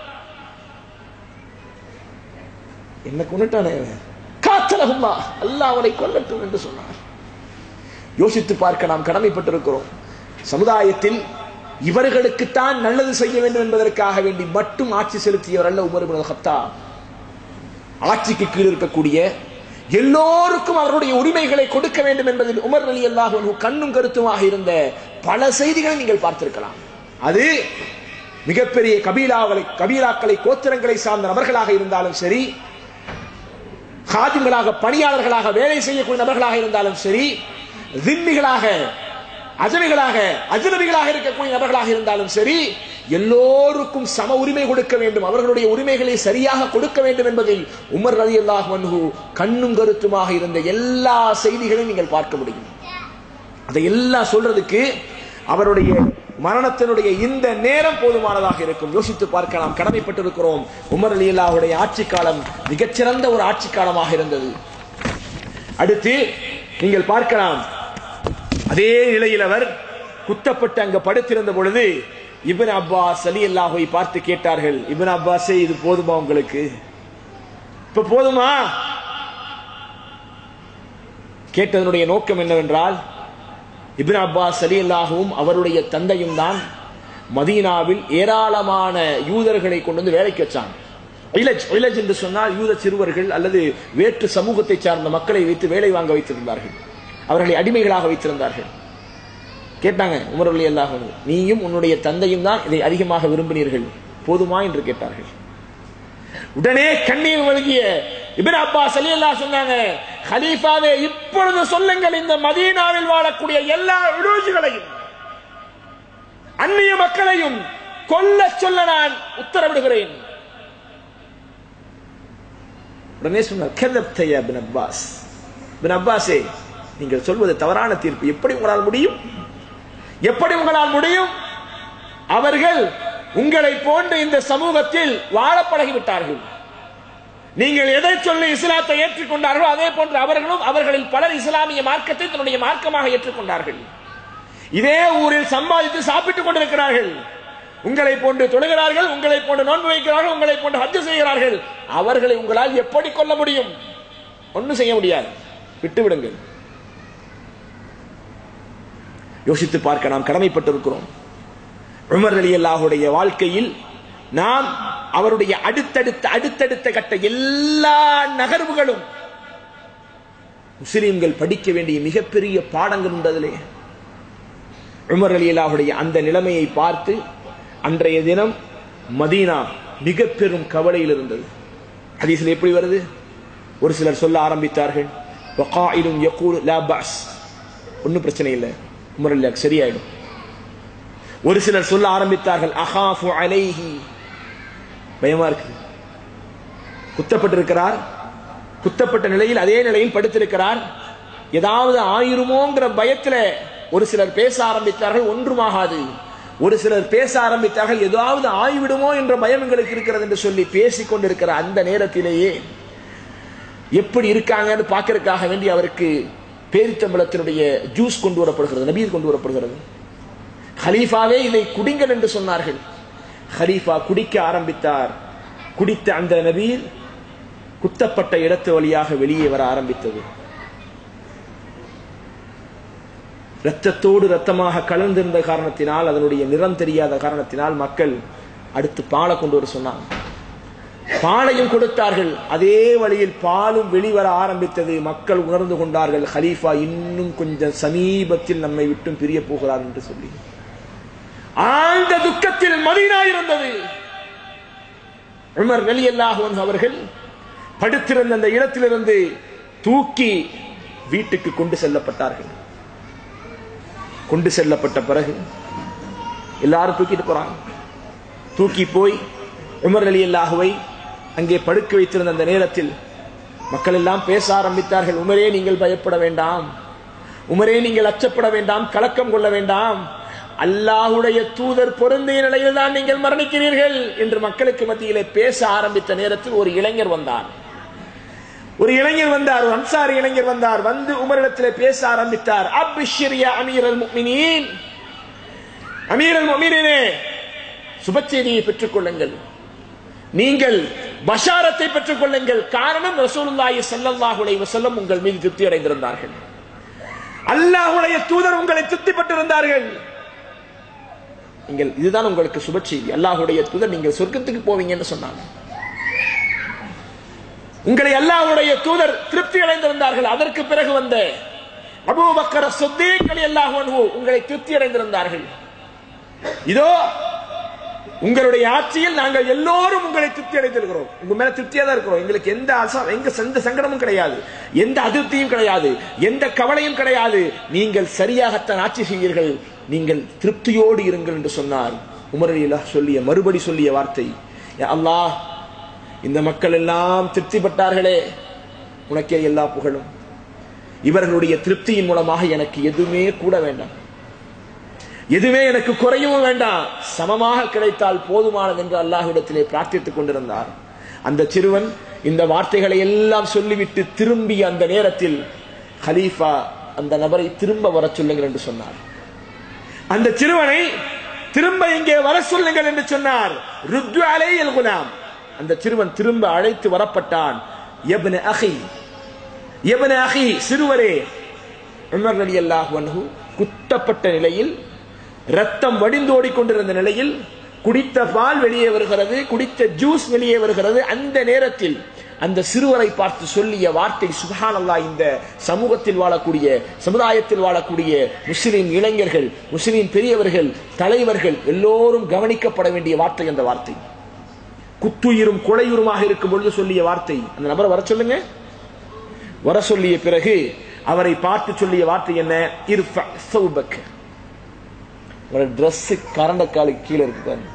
Speaker 1: என்ன கொண்டுட்டானே காத்தலகுமா அல்லாஹ் அவனை கொல்லட்டும் என்று சொன்னார் யோசித்து பார்க்க நாம் கடமைப்பட்டிருக்கிறோம் சமுதாயத்தில் இவர்களுக்குத்தான் நல்லது செய்ய வேண்டும் என்பதற்காக வேண்டி மட்டும் ஆட்சி செலுத்தியவர் அல்ல உமர் இப்னு கத்தாப் ஆட்சிக்கு கீழ் இருக்கக்கூடிய எல்லோருக்கும் அவருடைய உரிமைகளை கொடுக்க வேண்டும் என்பதில் உமர் அலி அல்லாஹ் கண்ணும் கருத்துமாக இருந்த பல செய்திகளை நீங்கள் பார்த்திருக்கலாம் அது மிகப்பெரிய கபீலாக்களை கபீலாக்களை கோத்திரங்களை சார்ந்த நபர்களாக இருந்தாலும் சரி காதிம்களாக பணியாளர்களாக வேலை செய்யக்கூடிய நபர்களாக இருந்தாலும் சரி திம்மிகளாக அஜமிகளாக அஜனபிகளாக இருக்கக்கூடிய நபர்களாக இருந்தாலும் சரி எல்லோருக்கும் சம உரிமை கொடுக்க வேண்டும் அவர்களுடைய உரிமைகளை சரியாக கொடுக்க வேண்டும் என்பதில் உமர் ரதி அல்லாஹ் மன்ஹு கண்ணும் கருத்துமாக இருந்த எல்லா செய்திகளையும் நீங்கள் பார்க்க முடியும் அதை எல்லாம் சொல்றதுக்கு அவருடைய மரணத்தினுடைய இந்த நேரம் போதுமானதாக இருக்கும் யோசித்து பார்க்க நாம் கடமைப்பட்டிருக்கிறோம் உமர் அலி அல்லாஹுடைய ஆட்சி காலம் மிகச்சிறந்த ஒரு ஆட்சி காலமாக இருந்தது அடுத்து நீங்கள் பார்க்கலாம் அதே நிலையில் அவர் குத்தப்பட்டு அங்க படுத்திருந்த பொழுது இபின் அப்பாஸ் அலி அல்லாஹை பார்த்து கேட்டார்கள் இபின் அப்பாஸே இது போதுமா உங்களுக்கு இப்ப போதுமா கேட்டதனுடைய நோக்கம் என்னவென்றால் இபின் அப்பாஸ் அலி அல்லாஹும் அவருடைய தந்தையும் தான் மதீனாவில் ஏராளமான யூதர்களை கொண்டு வந்து வேலைக்கு வச்சாங்க இலஜ் இலஜ் என்று சொன்னால் யூத சிறுவர்கள் அல்லது வேற்று சமூகத்தை சார்ந்த மக்களை வைத்து வேலை வாங்க வைத்திருந்தார்கள் அவர்களை அடிமைகளாக வைத்திருந்தார்கள் கேட்டாங்க உமர் அலி அல்லாஹ் நீயும் உன்னுடைய தந்தையும் தான் இதை அதிகமாக விரும்பினீர்கள் போதுமா என்று கேட்டார்கள் உடனே கண்ணீர் வழங்கிய இபின் அப்பாஸ் அலி அல்லாஹ் சொன்னாங்க ஹலீஃபாவே இப்பொழுது சொல்லுங்கள் இந்த மதீனாவில் வாழக்கூடிய எல்லா விரோஜிகளையும் அந்நிய மக்களையும் கொல்ல சொல்ல நான் உத்தரவிடுகிறேன் உடனே சொன்னார் கெதப்தையா பின் அப்பாஸ் பின் அப்பாஸே நீங்கள் சொல்வது தவறான தீர்ப்பு எப்படி உங்களால் முடியும் எப்படி உங்களால் முடியும் அவர்கள் உங்களை போன்று இந்த சமூகத்தில் வாழ பழகிவிட்டார்கள் நீங்கள் எதை சொல்லி இஸ்லாத்தை ஏற்றுக்கொண்டார்களோ அதே போன்று அவர்களும் அவர்களில் பலர் இஸ்லாமிய மார்க்கத்தை தன்னுடைய மார்க்கமாக ஏற்றுக்கொண்டார்கள் இதே ஊரில் சம்பாதித்து சாப்பிட்டுக் கொண்டிருக்கிறார்கள் உங்களை போன்று தொழுகிறார்கள் உங்களை போன்று நோன்பு வைக்கிறார்கள் உங்களை போன்று ஹஜ்ஜு செய்கிறார்கள் அவர்களை உங்களால் எப்படி கொள்ள முடியும் ஒன்றும் செய்ய முடியாது விட்டுவிடுங்கள் யோசித்து பார்க்க நாம் கடமைப்பட்டிருக்கிறோம் உமர் அலி அல்லாஹுடைய வாழ்க்கையில் நாம் அவருடைய அடுத்தடுத்த அடுத்தடுத்த கட்ட எல்லா நகர்வுகளும் முஸ்லிம்கள் படிக்க வேண்டிய மிகப்பெரிய பாடங்கள் உண்டு அதிலே உமர் அலி அல்லாஹுடைய அந்த நிலைமையை பார்த்து அன்றைய தினம் மதீனா மிக பெரும் கவலையில் இருந்தது ஹதீஸில் எப்படி வருது ஒரு சிலர் சொல்ல ஆரம்பித்தார்கள் வகாயிலும் யகூல் லா பாஸ் ஒன்றும் பிரச்சனை இல்லை உமர் அலி சரியாயிடும் ஒரு சிலர் சொல்ல ஆரம்பித்தார்கள் அஹாஃபு அலைஹி பயமா இருக்கு குத்தப்பட்டிருக்கிறார் குத்தப்பட்ட நிலையில் அதே நிலையில் படுத்திருக்கிறார் ஏதாவது ஆயிருமோங்கிற பயத்துல ஒரு சிலர் பேச ஆரம்பித்தார்கள் ஒன்றுமாகாது ஒரு சிலர் பேச ஆரம்பித்தார்கள் ஏதாவது ஆய்விடுமோ என்ற பயம் எங்களுக்கு இருக்கிறது என்று சொல்லி பேசிக் கொண்டிருக்கிற அந்த நேரத்திலேயே எப்படி இருக்காங்கன்னு பார்க்கறதுக்காக வேண்டி அவருக்கு பேரித்தம்பளத்தினுடைய ஜூஸ் கொண்டு வரப்படுகிறது நபீர் கொண்டு வரப்படுகிறது ஹலீஃபாவே இதை குடிங்கள் என்று சொன்னார்கள் ஹலீஃபா குடிக்க ஆரம்பித்தார் குடித்த அந்த நபீர் குத்தப்பட்ட இடத்து வழியாக வெளியே வர ஆரம்பித்தது இரத்தத்தோடு இரத்தமாக கலந்திருந்த காரணத்தினால் அதனுடைய நிறம் தெரியாத காரணத்தினால் மக்கள் அடுத்து பாலை கொண்டு வர சொன்னாங்க பாலையும் கொடுத்தார்கள் அதே வழியில் பாலும் வெளிவர ஆரம்பித்தது மக்கள் உணர்ந்து கொண்டார்கள் ஹலீஃபா இன்னும் கொஞ்சம் சமீபத்தில் நம்மை விட்டும் பிரிய போகிறார் என்று சொல்லி ஆழ்ந்த துக்கத்தில் மதீனா இருந்தது உமர் வெளி அவர்கள் படுத்திருந்த அந்த இடத்திலிருந்து தூக்கி வீட்டுக்கு கொண்டு செல்லப்பட்டார்கள் கொண்டு செல்லப்பட்ட பிறகு எல்லாரும் தூக்கிட்டு போறாங்க தூக்கி போய் உமர் அலி அல்லாஹுவை அங்கே படுக்க வைத்திருந்த அந்த நேரத்தில் மக்கள் எல்லாம் பேச ஆரம்பித்தார்கள் உமரே நீங்கள் பயப்பட வேண்டாம் உமரே நீங்கள் அச்சப்பட வேண்டாம் கலக்கம் கொள்ள வேண்டாம் அல்லாஹுடைய தூதர் பொருந்திய நிலையில் தான் நீங்கள் மரணிக்கிறீர்கள் என்று மக்களுக்கு மத்தியிலே பேச ஆரம்பித்த நேரத்தில் ஒரு இளைஞர் வந்தார் ஒரு இளைஞர் வந்தார் ஒரு அன்சாரி இளைஞர் வந்தார் வந்து உமரிடத்திலே பேச ஆரம்பித்தார் அபிஷிரியா அமீரல் முக்மினீன் அமீரல் முக்மினீனே சுப செய்தியை பெற்றுக் கொள்ளுங்கள் நீங்கள் பஷாரத்தை பெற்றுக் கொள்ளுங்கள் காரணம் ரசூலுல்லாஹி ஸல்லல்லாஹு அலைஹி வஸல்லம் உங்கள் மீது திருப்தி அடைந்திருந்தார்கள் அல்லாஹ்வுடைய தூதர் உங்களை திருப்திப்பட்டிருந்தார்கள் நீங்கள் இதுதான் உங்களுக்கு சுப செய்தி அல்லாஹ்வுடைய தூதர் நீங்கள் சொர்க்கத்துக்கு போவீங்கன்னு சொன்னாங்க உங்களை அல்லாஹ்வுடைய தூதர் திருப்தி அடைந்திருந்தார்கள் அதற்கு பிறகு வந்த அபூபக்கர் சித்தீக் ரலியல்லாஹு அன்ஹு உங்களை திருப்தி அடைந்திருந்தார்கள் இதோ உங்களுடைய ஆட்சியில் நாங்கள் எல்லோரும் உங்களை திருப்தி அடைந்திருக்கிறோம் உங்க மேல திருப்தியா தான் இருக்கிறோம் எங்களுக்கு எந்த அச- எங்க எந்த சங்கடமும் கிடையாது எந்த அதிருப்தியும் கிடையாது எந்த கவலையும் கிடையாது நீங்கள் சரியாகத்தான் ஆட்சி செய்வீர்கள் நீங்கள் திருப்தியோடு இருங்கள் என்று சொன்னார் உமரிலா சொல்லிய மறுபடி சொல்லிய வார்த்தை யா அல்லாஹ் இந்த மக்கள் எல்லாம் திருப்திப்பட்டார்களே உனக்கே எல்லா புகழும் இவர்களுடைய திருப்தியின் மூலமாக எனக்கு எதுவுமே கூட வேண்டாம் எதுவே எனக்கு குறையவும் வேண்டாம் சமமாக கிடைத்தால் போதுமானது என்று அல்லாஹ்விடத்திலே பிரார்த்தித்துக் கொண்டிருந்தார் அந்த சிறுவன் இந்த வார்த்தைகளை எல்லாம் சொல்லிவிட்டு திரும்பிய அந்த நேரத்தில் ஹலீஃபா அந்த நபரை திரும்ப வர சொல்லுங்கள் என்று சொன்னார் அந்த சிறுவனை திரும்ப இங்கே வர சொல்லுங்கள் என்று சொன்னார் ருத்து அலையல் குலாம் அந்த சிறுவன் திரும்ப அழைத்து வரப்பட்டான் எப்ன அஹி எப்ன அஹி சிறுவரே உமர் ரலியல்லாஹு அன்ஹு குத்தப்பட்ட நிலையில் ரத்தம் வடிந்தோடி கொண்டிருந்த நிலையில் குடித்த பால் வெளியே வருகிறது குடித்த ஜூஸ் வெளியே வருகிறது அந்த நேரத்தில் அந்த சிறுவரை பார்த்து சொல்லிய வார்த்தை சுபஹானல்லாஹ் இந்த சமூகத்தில் வாழக்கூடிய சமுதாயத்தில் வாழக்கூடிய முஸ்லிம் இளைஞர்கள் முஸ்லிம் பெரியவர்கள் தலைவர்கள் எல்லோரும் கவனிக்கப்பட வேண்டிய வார்த்தை அந்த வார்த்தை குத்துயிரும் கொலையுருமாக இருக்கும் பொழுது சொல்லிய வார்த்தை அந்த நபரை வர சொல்லுங்க வர சொல்லிய பிறகு அவரை பார்த்து சொல்லிய வார்த்தை என்ன இர்ஃப சௌபக் ஒரு Dress கரண்ட காலுக்கு கீழே இருக்கு பாருங்க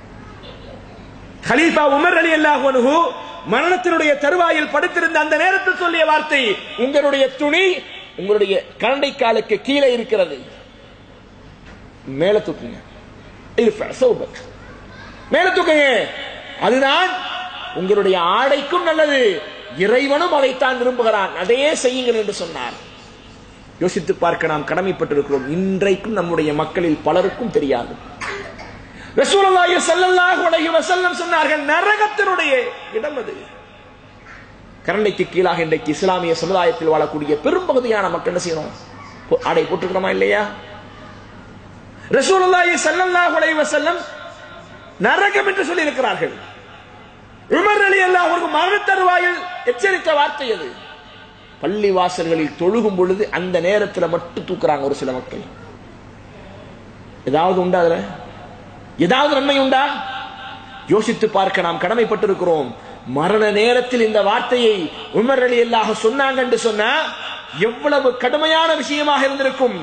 Speaker 1: ஹலீஃபா உமர் அலி அல்லாஹு மரணத்தினுடைய தருவாயில் படுத்திருந்த அந்த நேரத்தில் சொல்லிய வார்த்தை உங்களுடைய துணி உங்களுடைய கரண்டை காலுக்கு கீழே இருக்கிறது மேல தூக்குங்க இர்ஃப சௌபக் மேல தூக்குங்க அதுதான் உங்களுடைய ஆடைக்கும் நல்லது இறைவனும் அதைத்தான் விரும்புகிறான் அதையே செய்யுங்கள் என்று சொன்னார் யோசித்து பார்க்க நாம் கடமைப்பட்டிருக்கிறோம் இன்றைக்கும் நம்முடைய மக்களில் பலருக்கும் தெரியாது ரசூலுல்லாஹி ஸல்லல்லாஹு அலைஹி வஸல்லம் சொன்னார்கள் நரகத்தினுடைய இடம் அது கரண்டைக்கு கீழாக இன்றைக்கு இஸ்லாமிய சமுதாயத்தில் வாழக்கூடிய பெரும்பகுதியான மக்கள் என்ன செய்யணும் போ- ஆடை போட்டுக்கிறோமா இல்லையா ரசூலுல்லாஹி ஸல்லல்லாஹு அலைஹி வஸல்லம் நரகம் என்று சொல்லி இருக்கிறார்கள் உமர் அலி அல்லாஹ் மரண தருவாயில் எச்சரித்த வார்த்தை அது பள்ளி வாசல்களில் தொழுகும் பொழுது அந்த நேரத்தில் மட்டும் தூக்குறாங்க ஒரு சில மக்கள் ஏதாவது உண்டா அதுல ஏதாவது நன்மை உண்டா யோசித்து பார்க்க நாம் கடமைப்பட்டிருக்கிறோம் மரண நேரத்தில் இந்த வார்த்தையை உமர் அலி அல்லாஹ் சொன்னாங்க என்று சொன்னா எவ்வளவு கடுமையான விஷயமாக இருந்திருக்கும்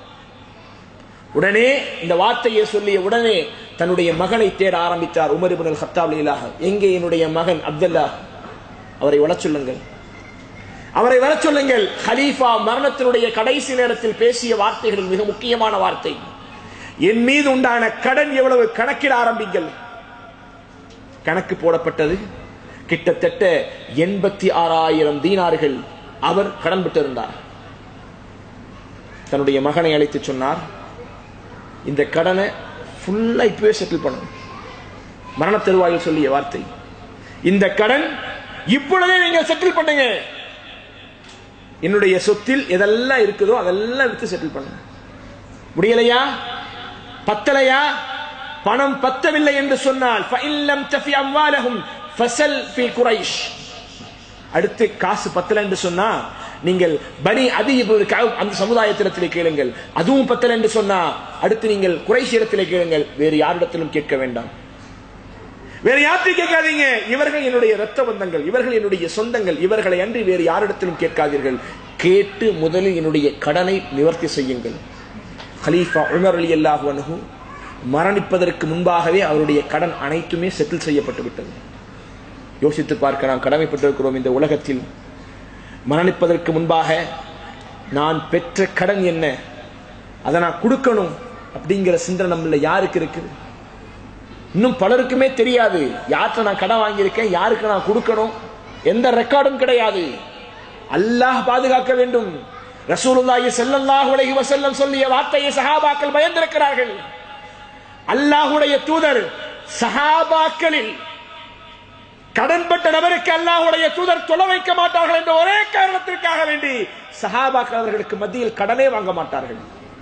Speaker 1: உடனே இந்த வார்த்தையை சொல்லிய உடனே தன்னுடைய மகனை தேட ஆரம்பித்தார் உமர் இப்னு ஹத்தாப் இல்லாஹ் எங்கே என்னுடைய மகன் அப்துல்லா அவரை வளச் சொல்லுங்கள் அவரை வர சொல்லுங்கள் ஹலீஃபா மரணத்தினுடைய கடைசி நேரத்தில் பேசிய வார்த்தைகளில் மிக முக்கியமான வார்த்தை என் மீது உண்டான கடன் எவ்வளவு கணக்கிட ஆரம்பிங்கள் கணக்கு போடப்பட்டது கிட்டத்தட்ட எண்பத்தி ஆறாயிரம் தீனார்கள் அவர் கடன் பெற்றிருந்தார் தன்னுடைய மகனை அழைத்து சொன்னார் இந்த கடனை ஃபுல்லா இப்பவே செட்டில் பண்ணணும் மரண தருவாயில் சொல்லிய வார்த்தை இந்த கடன் இப்பொழுதே நீங்கள் செட்டில் பண்ணுங்க என்னுடைய சொத்தில் எதெல்லாம் இருக்குதோ அதெல்லாம் வித்து செட்டில் பண்ணுங்க முடியலையா பத்தலையா பணம் பத்தவில்லை என்று சொன்னால் فَإِنْ لَمْ تَفِي أَمْوَالَهُمْ فَسَلْ فِي قُرَيْشٍ அடுத்து காசு பத்தல என்று சொன்னா நீங்கள் பனி அதி இப்னு கஅப் அந்த சமுதாயத்திடத்திலே கேளுங்கள் அதுவும் பத்தல என்று சொன்னா அடுத்து நீங்கள் குறைஷிடத்திலே கேளுங்கள் வேறு யாரிடத்திலும் கேட்க வேண்டாம் வேறு யார்த்தையும் கேட்காதீங்க இவர்கள் என்னுடைய இரத்த பந்தங்கள் இவர்கள் என்னுடைய சொந்தங்கள் இவர்களை அன்றி வேறு யாரிடத்திலும் கேட்காதீர்கள் கேட்டு முதலில் என்னுடைய கடனை நிவர்த்தி செய்யுங்கள் ஹலீஃபா உமர் அலி அல்லாஹு அன்ஹு மரணிப்பதற்கு முன்பாகவே அவருடைய கடன் அனைத்துமே செட்டில் செய்யப்பட்டு விட்டது யோசித்து பார்க்க நாம் கடமைப்பட்டிருக்கிறோம் இந்த உலகத்தில் மரணிப்பதற்கு முன்பாக நான் பெற்ற கடன் என்ன அதை நான் கொடுக்கணும் அப்படிங்கிற சிந்தனை நம்மள யாருக்கு இருக்குது இன்னும் பலருக்குமே தெரியாது யார்கிட்ட நான் கடன் வாங்கியிருக்கேன் யாருக்கு நான் கொடுக்கணும் எந்த ரெக்கார்டும் கிடையாது அல்லாஹ் பாதுகாக்க வேண்டும் ரசூலுல்லாஹி ஸல்லல்லாஹு அலைஹி வஸல்லம் சொல்லிய வார்த்தையை சஹாபாக்கள் பயந்திருக்கிறார்கள் அல்லாஹ்வுடைய தூதர் சஹாபாக்களில் கடன்பட்ட நபருக்கு அல்லாஹ்வுடைய தூதர் தொலை வைக்க மாட்டார்கள் என்ற ஒரே காரணத்திற்காக வேண்டி சஹாபாக்கள் அவர்களுக்கு மத்தியில் கடனே வாங்க மாட்டார்கள்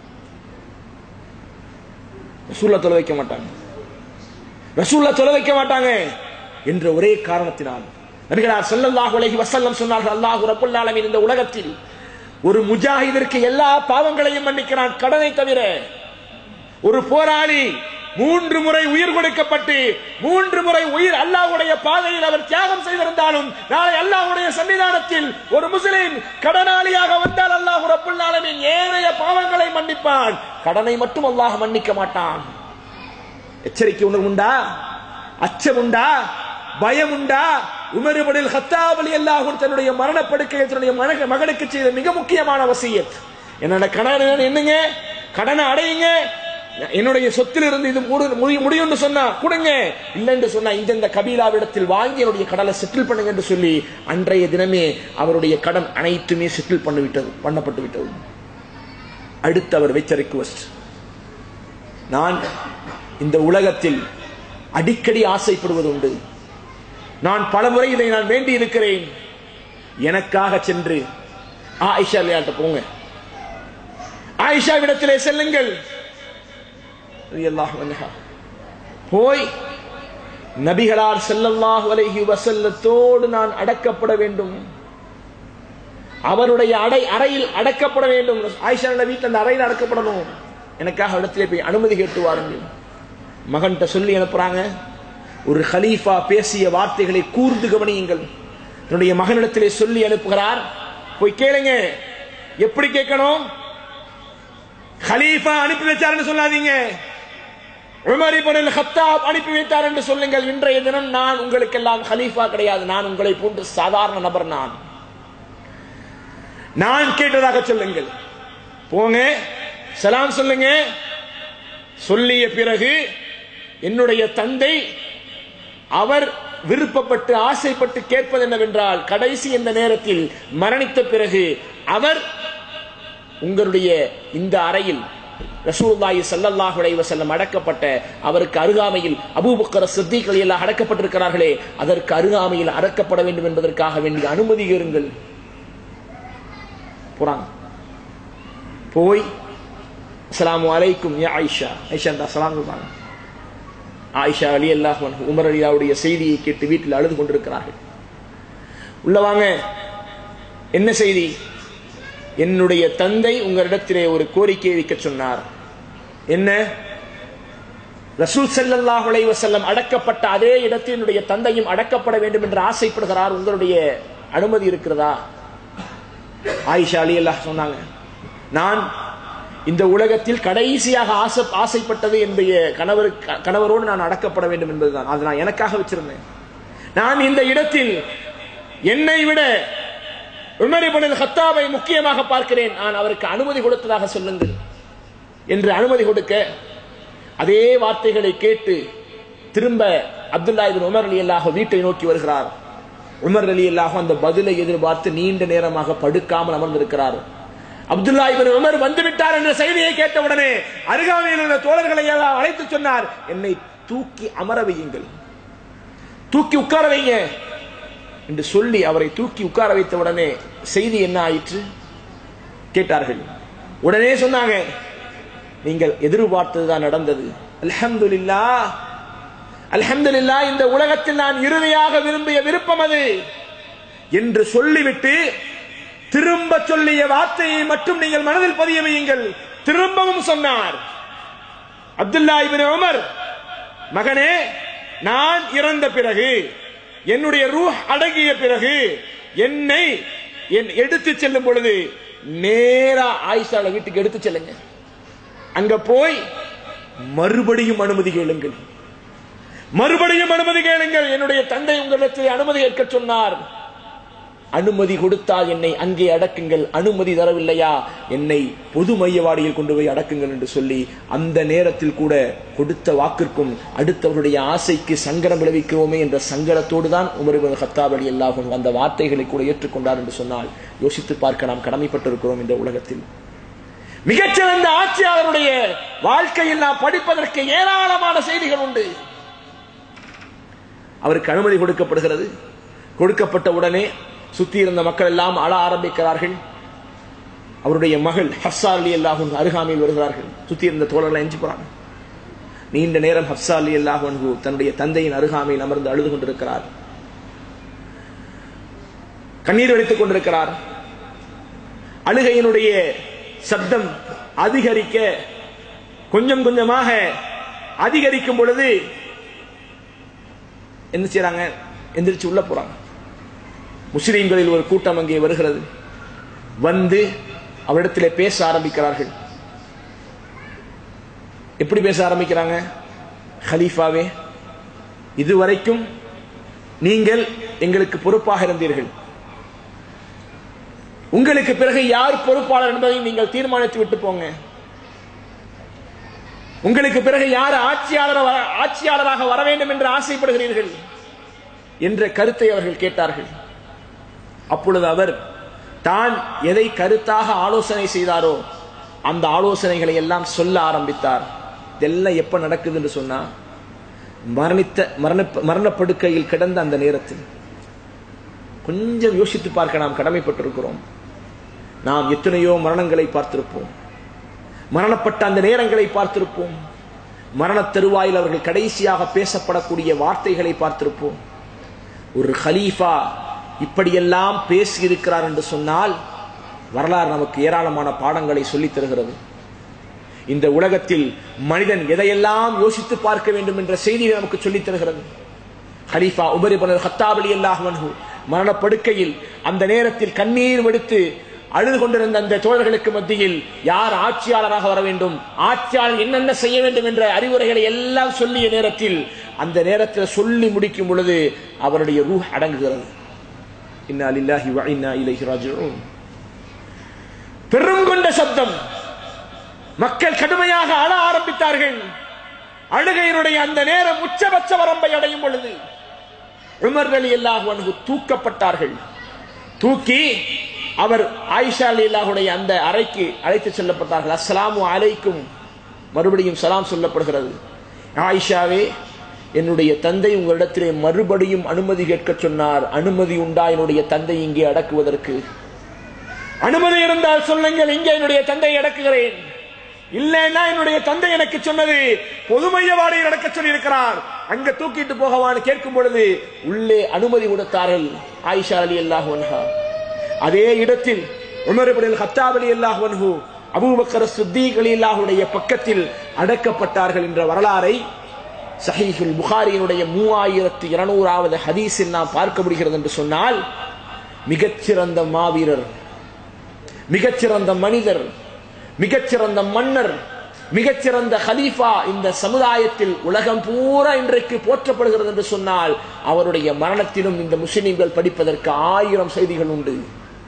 Speaker 1: ரசூல்லா தொலை வைக்க மாட்டாங்க ரசூல்லா தொலை வைக்க மாட்டாங்க என்ற ஒரே காரணத்தினால் நபிகளார் ஸல்லல்லாஹு அலைஹி வஸல்லம் சொன்னார்கள் அல்லாஹ் ரப்பல் ஆலமீன் இந்த உலகத்தில் ஒரு முஜாஹிதிற்கு எல்லா பாவங்களையும் மன்னிக்கிறான் கடனை தவிர ஒரு போராளி மூன்று முறை உயிர் கொடுக்கப்பட்டு மூன்று முறை உயிர் அல்லாஹ்வுடைய பாதையில் அவர் தியாகம் செய்திருந்தாலும் நாளை அல்லாஹ்வுடைய சன்னிதானத்தில் ஒரு முஸ்லிம் கடனாளியாக வந்தால் அல்லாஹ் ரப்புல் ஆலமீன் ஏனைய பாவங்களை மன்னிப்பான் கடனை மட்டும் அல்லாஹ் மன்னிக்க மாட்டான் எச்சரிக்கை உணர்வு உண்டா அச்சம் உண்டா பயம் உண்டா உமருபடில் ஹத்தாப் அலி அல்லாஹ் தன்னுடைய மரணப்படுக்கையில் தன்னுடைய மகனுக்கு- மகனுக்கு செய்த மிக முக்கியமான வசியத் என்னோட கடன் என்னங்க கடனை அடையுங்க என்னுடைய சொத்தில் இருந்து இது முடி- முடி- முடியும்னு சொன்னா கொடுங்க இல்லைன்னு சொன்னா இந்தந்த கபீலாவிடத்தில் வாங்கி என்னுடைய கடலை செட்டில் பண்ணுங்க என்று சொல்லி அன்றைய தினமே அவருடைய கடன் அனைத்துமே செட்டில் பண்ணி விட்டது பண்ணப்பட்டு விட்டது அடுத்து அவர் வைத்த ரிக்வஸ்ட் நான் இந்த உலகத்தில் அடிக்கடி ஆசைப்படுவது உண்டு நான் பலமுறை இதை நான் வேண்டி இருக்கிறேன் எனக்காக சென்று ஆயிஷா விளையாட்டு போங்க ஆயிஷாவிடத்திலே செல்லுங்கள் ரலியல்லாஹு அன்ஹா. போய் நபிகளார் ஸல்லல்லாஹு அலைஹி வஸல்லத்தோடு நான் அடக்கப்பட வேண்டும் அவருடைய அடை அறையில் அடக்கப்பட வேண்டும் ஆயிஷா வீட்டில் அந்த அறையில் அடக்கப்படணும் எனக்காக இடத்திலே போய் அனுமதி கேட்டு வாருங்கள் மகன்கிட்ட சொல்லி அனுப்புறாங்க ஒரு ஹலீஃபா பேசிய வார்த்தைகளை கூர்ந்து கவனியுங்கள் தன்னுடைய மகனிடத்திலே சொல்லி அனுப்புகிறார் போய் கேளுங்க எப்படி கேட்கணும் ஹலீஃபா அனுப்பி வச்சாருன்னு சொல்லாதீங்க உமர் இப்னுல் ஹத்தாப் அனுப்பி வைத்தார் என்று சொல்லுங்கள் இன்றைய தினம் நான் உங்களுக்கெல்லாம் ஹலீஃபா கிடையாது நான் உங்களை போன்று சாதாரண நபர் நான் நான் கேட்டதாக சொல்லுங்கள் போங்க சலாம் சொல்லுங்க சொல்லிய பிறகு என்னுடைய தந்தை அவர் விருப்பப்பட்டு ஆசைப்பட்டு கேட்பது என்னவென்றால் கடைசி இந்த நேரத்தில் மரணித்த பிறகு அவர் உங்களுடைய இந்த அறையில் ரசூலுல்லாஹி ஸல்லல்லாஹு அலைஹி வஸல்லம் அடக்கப்பட்ட அவருக்கு அருகாமையில் அபூபக்கர் சித்திக் எல்லாம் அடக்கப்பட்டிருக்கிறார்களே அதற்கு அருகாமையில் அடக்கப்பட வேண்டும் என்பதற்காக வேண்டிய அனுமதி கேளுங்கள் போறாங்க போய் அஸ்ஸலாமு அலைக்கும் யா ஆயிஷா ஆயிஷா அந்த அஸ்ஸலாம் சொல்றாங்க ஆயிஷா அலி அல்லாஹ் உமர் அலியாவுடைய செய்தியை கேட்டு வீட்டில் அழுது கொண்டிருக்கிறார்கள் உள்ள வாங்க என்ன செய்தி என்னுடைய தந்தை உங்களிடத்திலே ஒரு கோரிக்கையை வைக்க சொன்னார் என்ன ரசூல் ஸல்லல்லாஹு அலைஹி வஸல்லம் அடக்கப்பட்ட அதே இடத்தில் என்னுடைய தந்தையும் அடக்கப்பட வேண்டும் என்று ஆசைப்படுகிறார் உங்களுடைய அனுமதி இருக்கிறதா ஆயிஷா அலி அல்லாஹ் சொன்னாங்க நான் இந்த உலகத்தில் கடைசியாக ஆசை ஆசைப்பட்டது என்னுடைய கணவர் கணவரோடு நான் அடக்கப்பட வேண்டும் என்பதுதான் அது நான் எனக்காக வச்சிருந்தேன் நான் இந்த இடத்தில் என்னை விட உமர் இப்னுல் ஹத்தாபை முக்கியமாக பார்க்கிறேன் நான் அவருக்கு அனுமதி கொடுத்ததாக சொல்லுங்கள் என்று அனுமதி கொடுக்க அதே வார்த்தைகளை கேட்டு திரும்ப அப்துல்லா இபின் உமர் அலி அல்லாஹ் வீட்டை நோக்கி வருகிறார் உமர் அலி அல்லாஹ் அந்த பதிலை எதிர்பார்த்து நீண்ட நேரமாக படுக்காமல் அமர்ந்திருக்கிறார் அப்துல்லா இபின் உமர் வந்துவிட்டார் என்ற செய்தியை கேட்ட உடனே அருகாமையில் உள்ள தோழர்களை எல்லாம் அழைத்து சொன்னார் என்னை தூக்கி அமர வையுங்கள் தூக்கி உட்கார வைங்க என்று சொல்லி அவரை தூக்கி உட்கார வைத்த உடனே செய்தி என்ன ஆயிற்று கேட்டார்கள் உடனே சொன்னாங்க நீங்கள் எதிர்பார்த்ததுதான் நடந்தது அல்ஹம்துலில்லா அல்ஹம்துலில்லா இந்த உலகத்தில் நான் இறுதியாக விரும்பிய விருப்பம் அது என்று சொல்லிவிட்டு திரும்ப சொல்லிய வார்த்தையை மட்டும் நீங்கள் மனதில் பதிய வையுங்கள் திரும்பவும் சொன்னார் அப்துல்லா இபின் உமர் மகனே நான் இறந்த பிறகு என்னுடைய ரூஹ் அடங்கிய பிறகு என்னை என் எடுத்து செல்லும் பொழுது நேரா ஆயிஷால வீட்டுக்கு எடுத்து செல்லுங்க அங்க போய் மறுபடியும் அனுமதி கேளுங்கள் மறுபடியும் அனுமதி கேளுங்கள் என்னுடைய தந்தை உங்களிடத்தில் அனுமதி கேட்க சொன்னார் அனுமதி கொடுத்தால் என்னை அங்கே அடக்குங்கள் அனுமதி தரவில்லையா என்னை பொது மையவாடியில் கொண்டு போய் அடக்குங்கள் என்று சொல்லி அந்த நேரத்தில் கூட கொடுத்த வாக்கிற்கும் அடுத்தவருடைய ஆசைக்கு சங்கடம் விளைவிக்கிறோமே என்ற சங்கடத்தோடு தான் உமரிபன் ஹத்தாப் அலி அல்லாஹும் அந்த வார்த்தைகளை கூட ஏற்றுக்கொண்டார் என்று சொன்னால் யோசித்து பார்க்க நாம் கடமைப்பட்டிருக்கிறோம் இந்த உலகத்தில் மிகச்சிறந்த ஆட்சியாளருடைய வாழ்க்கையில் நாம் படிப்பதற்கு ஏராளமான செய்திகள் உண்டு அவருக்கு அனுமதி கொடுக்கப்படுகிறது கொடுக்கப்பட்ட உடனே சுத்தி இருந்த மக்கள் எல்லாம் அழ ஆரம்பிக்கிறார்கள் அவருடைய மகள் ஹப்சா அலி அல்லாஹும் அருகாமையில் வருகிறார்கள் சுத்தி இருந்த தோழர்களை எஞ்சி போறாங்க நீண்ட நேரம் ஹப்சா அலி அல்லாஹு தன்னுடைய தந்தையின் அருகாமையில் அமர்ந்து அழுது கொண்டிருக்கிறார் கண்ணீர் வடித்துக் கொண்டிருக்கிறார் அழுகையினுடைய சப்தம் அதிகரிக்க கொஞ்சம் கொஞ்சமாக அதிகரிக்கும் பொழுது என்ன செய்யறாங்க எந்திரிச்சு உள்ள போறாங்க முஸ்லீம்களில் ஒரு கூட்டம் அங்கே வருகிறது வந்து அவரிடத்திலே பேச ஆரம்பிக்கிறார்கள் எப்படி பேச ஆரம்பிக்கிறாங்க ஹலீஃபாவே இதுவரைக்கும் நீங்கள் எங்களுக்கு பொறுப்பாக இருந்தீர்கள் உங்களுக்கு பிறகு யார் பொறுப்பாளர் என்பதை நீங்கள் தீர்மானித்து விட்டு போங்க உங்களுக்கு பிறகு யார் ஆட்சியாளர் ஆட்சியாளராக வர வேண்டும் என்று ஆசைப்படுகிறீர்கள் என்ற கருத்தை அவர்கள் கேட்டார்கள் அப்பொழுது அவர் தான் எதை கருத்தாக ஆலோசனை செய்தாரோ அந்த ஆலோசனைகளை எல்லாம் சொல்ல ஆரம்பித்தார் இதெல்லாம் எப்ப நடக்குது என்று சொன்னா மரணித்த மரண மரணப்படுக்கையில் கிடந்த அந்த நேரத்தில் கொஞ்சம் யோசித்து பார்க்க நாம் கடமைப்பட்டிருக்கிறோம் நாம் எத்தனையோ மரணங்களை பார்த்திருப்போம் மரணப்பட்ட அந்த நேரங்களை பார்த்திருப்போம் மரண தருவாயில் அவர்கள் கடைசியாக பேசப்படக்கூடிய வார்த்தைகளை பார்த்திருப்போம் ஒரு ஹலீஃபா இப்படியெல்லாம் பேசி இருக்கிறார் என்று சொன்னால் வரலாறு நமக்கு ஏராளமான பாடங்களை சொல்லித் தருகிறது இந்த உலகத்தில் மனிதன் எதையெல்லாம் யோசித்து பார்க்க வேண்டும் என்ற செய்தியை நமக்கு சொல்லித் தருகிறது ஹலீஃபா உபரிபனர் ஹத்தாபலி அல்லாஹ் மரணப்படுக்கையில் அந்த நேரத்தில் கண்ணீர் வெடித்து அழுது கொண்டிருந்த அந்த தோழர்களுக்கு மத்தியில் யார் ஆட்சியாளராக வர வேண்டும் ஆட்சியாளர் என்னென்ன செய்ய வேண்டும் என்ற அறிவுரைகளை எல்லாம் சொல்லிய நேரத்தில் அந்த நேரத்தில் சொல்லி முடிக்கும் பொழுது அவருடைய ரூ அடங்குகிறது இன்னா லில்லாஹி வ இன்னா இலைஹி ராஜிஊன் பெரும் கொண்ட சப்தம் மக்கள் கடுமையாக அழ ஆரம்பித்தார்கள் அழுகையினுடைய அந்த நேரம் உச்சபட்ச வரம்பை அடையும் பொழுது உமர் அலி அல்லாஹு தூக்கப்பட்டார்கள் தூக்கி அவர் ஆயிஷா அலி அல்லாஹுடைய அந்த அறைக்கு அழைத்து செல்லப்பட்டார்கள் அஸ்ஸலாமு அலைக்கும் மறுபடியும் சலாம் சொல்லப்படுகிறது ஆயிஷாவே என்னுடைய தந்தை உங்களிடத்திலே மறுபடியும் அனுமதி கேட்க சொன்னார் அனுமதி உண்டா என்னுடைய தந்தை இங்கே அடக்குவதற்கு அனுமதி இருந்தால் சொல்லுங்கள் இங்கே என்னுடைய தந்தையை அடக்குகிறேன் இல்லைன்னா என்னுடைய தந்தை எனக்கு சொன்னது பொதுமையவாடியில் அடக்க சொல்லி இருக்கிறார் அங்க தூக்கிட்டு போகவான்னு கேட்கும் பொழுது உள்ளே அனுமதி கொடுத்தார்கள் ஆயிஷா அலி அல்லாஹ் அதே இடத்தில் உமர் இப்னு ஹத்தாப் அலி அல்லாஹ் வன்ஹு அபூபக்கர் சித்திக் அலி அல்லாஹுடைய பக்கத்தில் அடக்கப்பட்டார்கள் என்ற வரலாறை சஹீஹுல் புகாரியினுடைய மூவாயிரத்தி இருநூறாவது ஹதீஸில் நாம் பார்க்க முடிகிறது என்று சொன்னால் மிகச்சிறந்த மாவீரர் மிகச்சிறந்த மனிதர் மிகச்சிறந்த மன்னர் மிகச்சிறந்த ஹலீஃபா இந்த சமுதாயத்தில் உலகம் பூரா இன்றைக்கு போற்றப்படுகிறது என்று சொன்னால் அவருடைய மரணத்திலும் இந்த முஸ்லிம்கள் படிப்பதற்கு ஆயிரம் செய்திகள் உண்டு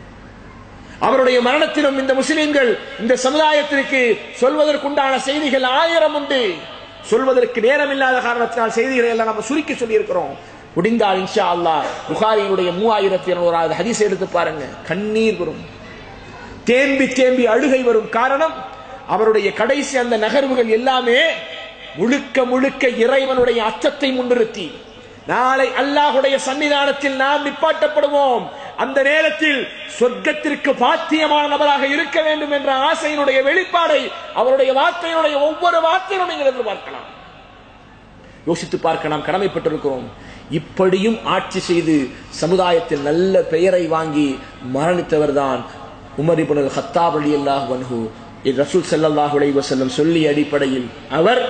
Speaker 1: அவருடைய மரணத்திலும் இந்த முஸ்லிம்கள் இந்த சமுதாயத்திற்கு சொல்வதற்குண்டான செய்திகள் ஆயிரம் உண்டு சொல்வதற்கு நேரம் இல்லாத காரணத்தினால் செய்திகளை எல்லாம் நம்ம சுருக்கி சொல்லி இருக்கிறோம் முடிந்தால் இன்ஷா அல்லாஹ் புகாரியினுடைய மூவாயிரத்தி இருநூறாவது ஹதீஸ் எடுத்து பாருங்க கண்ணீர் வரும் தேம்பி தேம்பி அழுகை வரும் காரணம் அவருடைய கடைசி அந்த நகர்வுகள் எல்லாமே முழுக்க முழுக்க இறைவனுடைய அச்சத்தை முன்னிறுத்தி நாளை அல்லாஹுடைய சன்னிதானத்தில் நாம் நிப்பாட்டப்படுவோம் அந்த நேரத்தில் சொர்க்கத்திற்கு பாத்தியமான நபராக இருக்க வேண்டும் என்ற ஆசையினுடைய வெளிப்பாடை அவருடைய வார்த்தையினுடைய ஒவ்வொரு வார்த்தையிலும் நீங்கள் எதிர்பார்க்கலாம் யோசித்து பார்க்க நாம் கடமைப்பட்டிருக்கிறோம் இப்படியும் ஆட்சி செய்து சமுதாயத்தில் நல்ல பெயரை வாங்கி மரணித்தவர் தான் உமர் இபுல் ஹத்தாப் அலி அல்லாஹ் வன்ஹு ரசூல் ஸல்லல்லாஹு அலைஹி வஸல்லம் சொல்லிய அடிப்படையில் அவர்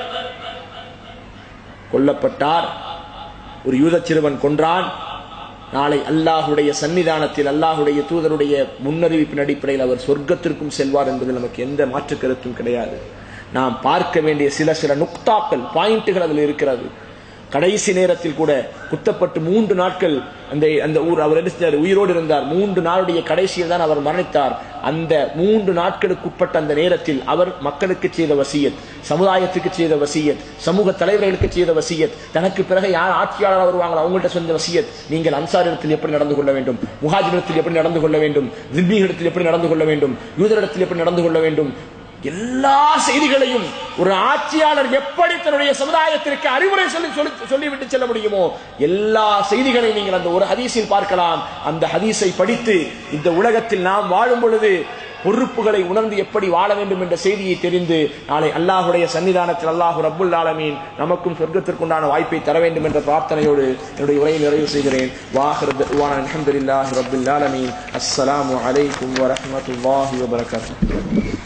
Speaker 1: கொல்லப்பட்டார் ஒரு யூத சிறுவன் கொன்றான் நாளை அல்லாஹுடைய சன்னிதானத்தில் அல்லாஹுடைய தூதருடைய முன்னறிவிப்பின் அடிப்படையில் அவர் சொர்க்கத்திற்கும் செல்வார் என்பதில் நமக்கு எந்த மாற்று கருத்தும் கிடையாது நாம் பார்க்க வேண்டிய சில சில நுக்தாக்கள் பாயிண்ட்டுகள் அதில் இருக்கிறது கடைசி நேரத்தில் கூட குத்தப்பட்டு மூன்று நாட்கள் அந்த அந்த ஊர் அவர் என்ன செஞ்சார் உயிரோடு இருந்தார் மூன்று நாளுடைய கடைசியில் தான் அவர் மரணித்தார் அந்த மூன்று நாட்களுக்கு உட்பட்ட அந்த நேரத்தில் அவர் மக்களுக்கு செய்த வசியத் சமுதாயத்துக்கு செய்த வசியத் சமூக தலைவர்களுக்கு செய்த வசியத் தனக்கு பிறகு யார் ஆட்சியாளர் வருவாங்களோ அவங்கள்ட்ட சொந்த வசியத் நீங்கள் அன்சாரிடத்தில் எப்படி நடந்து கொள்ள வேண்டும் முஹாஜிரிடத்தில் எப்படி நடந்து கொள்ள வேண்டும் தில்மிகளிடத்தில் எப்படி நடந்து கொள்ள வேண்டும் யூதரிடத்தில் எப்படி நடந்து கொள்ள வேண்டும் எல்லா செய்திகளையும் ஒரு ஆட்சியாளர் எப்படி தன்னுடைய சமுதாயத்திற்கு அறிவுரை சொல்லி சொல்லி சொல்லிவிட்டு செல்ல முடியுமோ எல்லா செய்திகளையும் நீங்கள் அந்த ஒரு ஹதீஸில் பார்க்கலாம் அந்த ஹதீஸை படித்து இந்த உலகத்தில் நாம் வாழும் பொழுது பொறுப்புகளை உணர்ந்து எப்படி வாழ வேண்டும் என்ற செய்தியை தெரிந்து நாளை அல்லாஹுடைய சன்னிதானத்தில் அல்லாஹு ரப்புல் ஆலமீன் நமக்கும் சொர்க்கத்திற்குண்டான வாய்ப்பை தர வேண்டும் என்ற பிரார்த்தனையோடு என்னுடைய உரையை நிறைவு செய்கிறேன் வாஹிரத் அல்ஹம்துலில்லாஹி ரப்பில் ஆலமீன் அஸ்ஸலாமு அலைக்கும் வரஹ்மத்துல்லாஹி வபரகாத்துஹு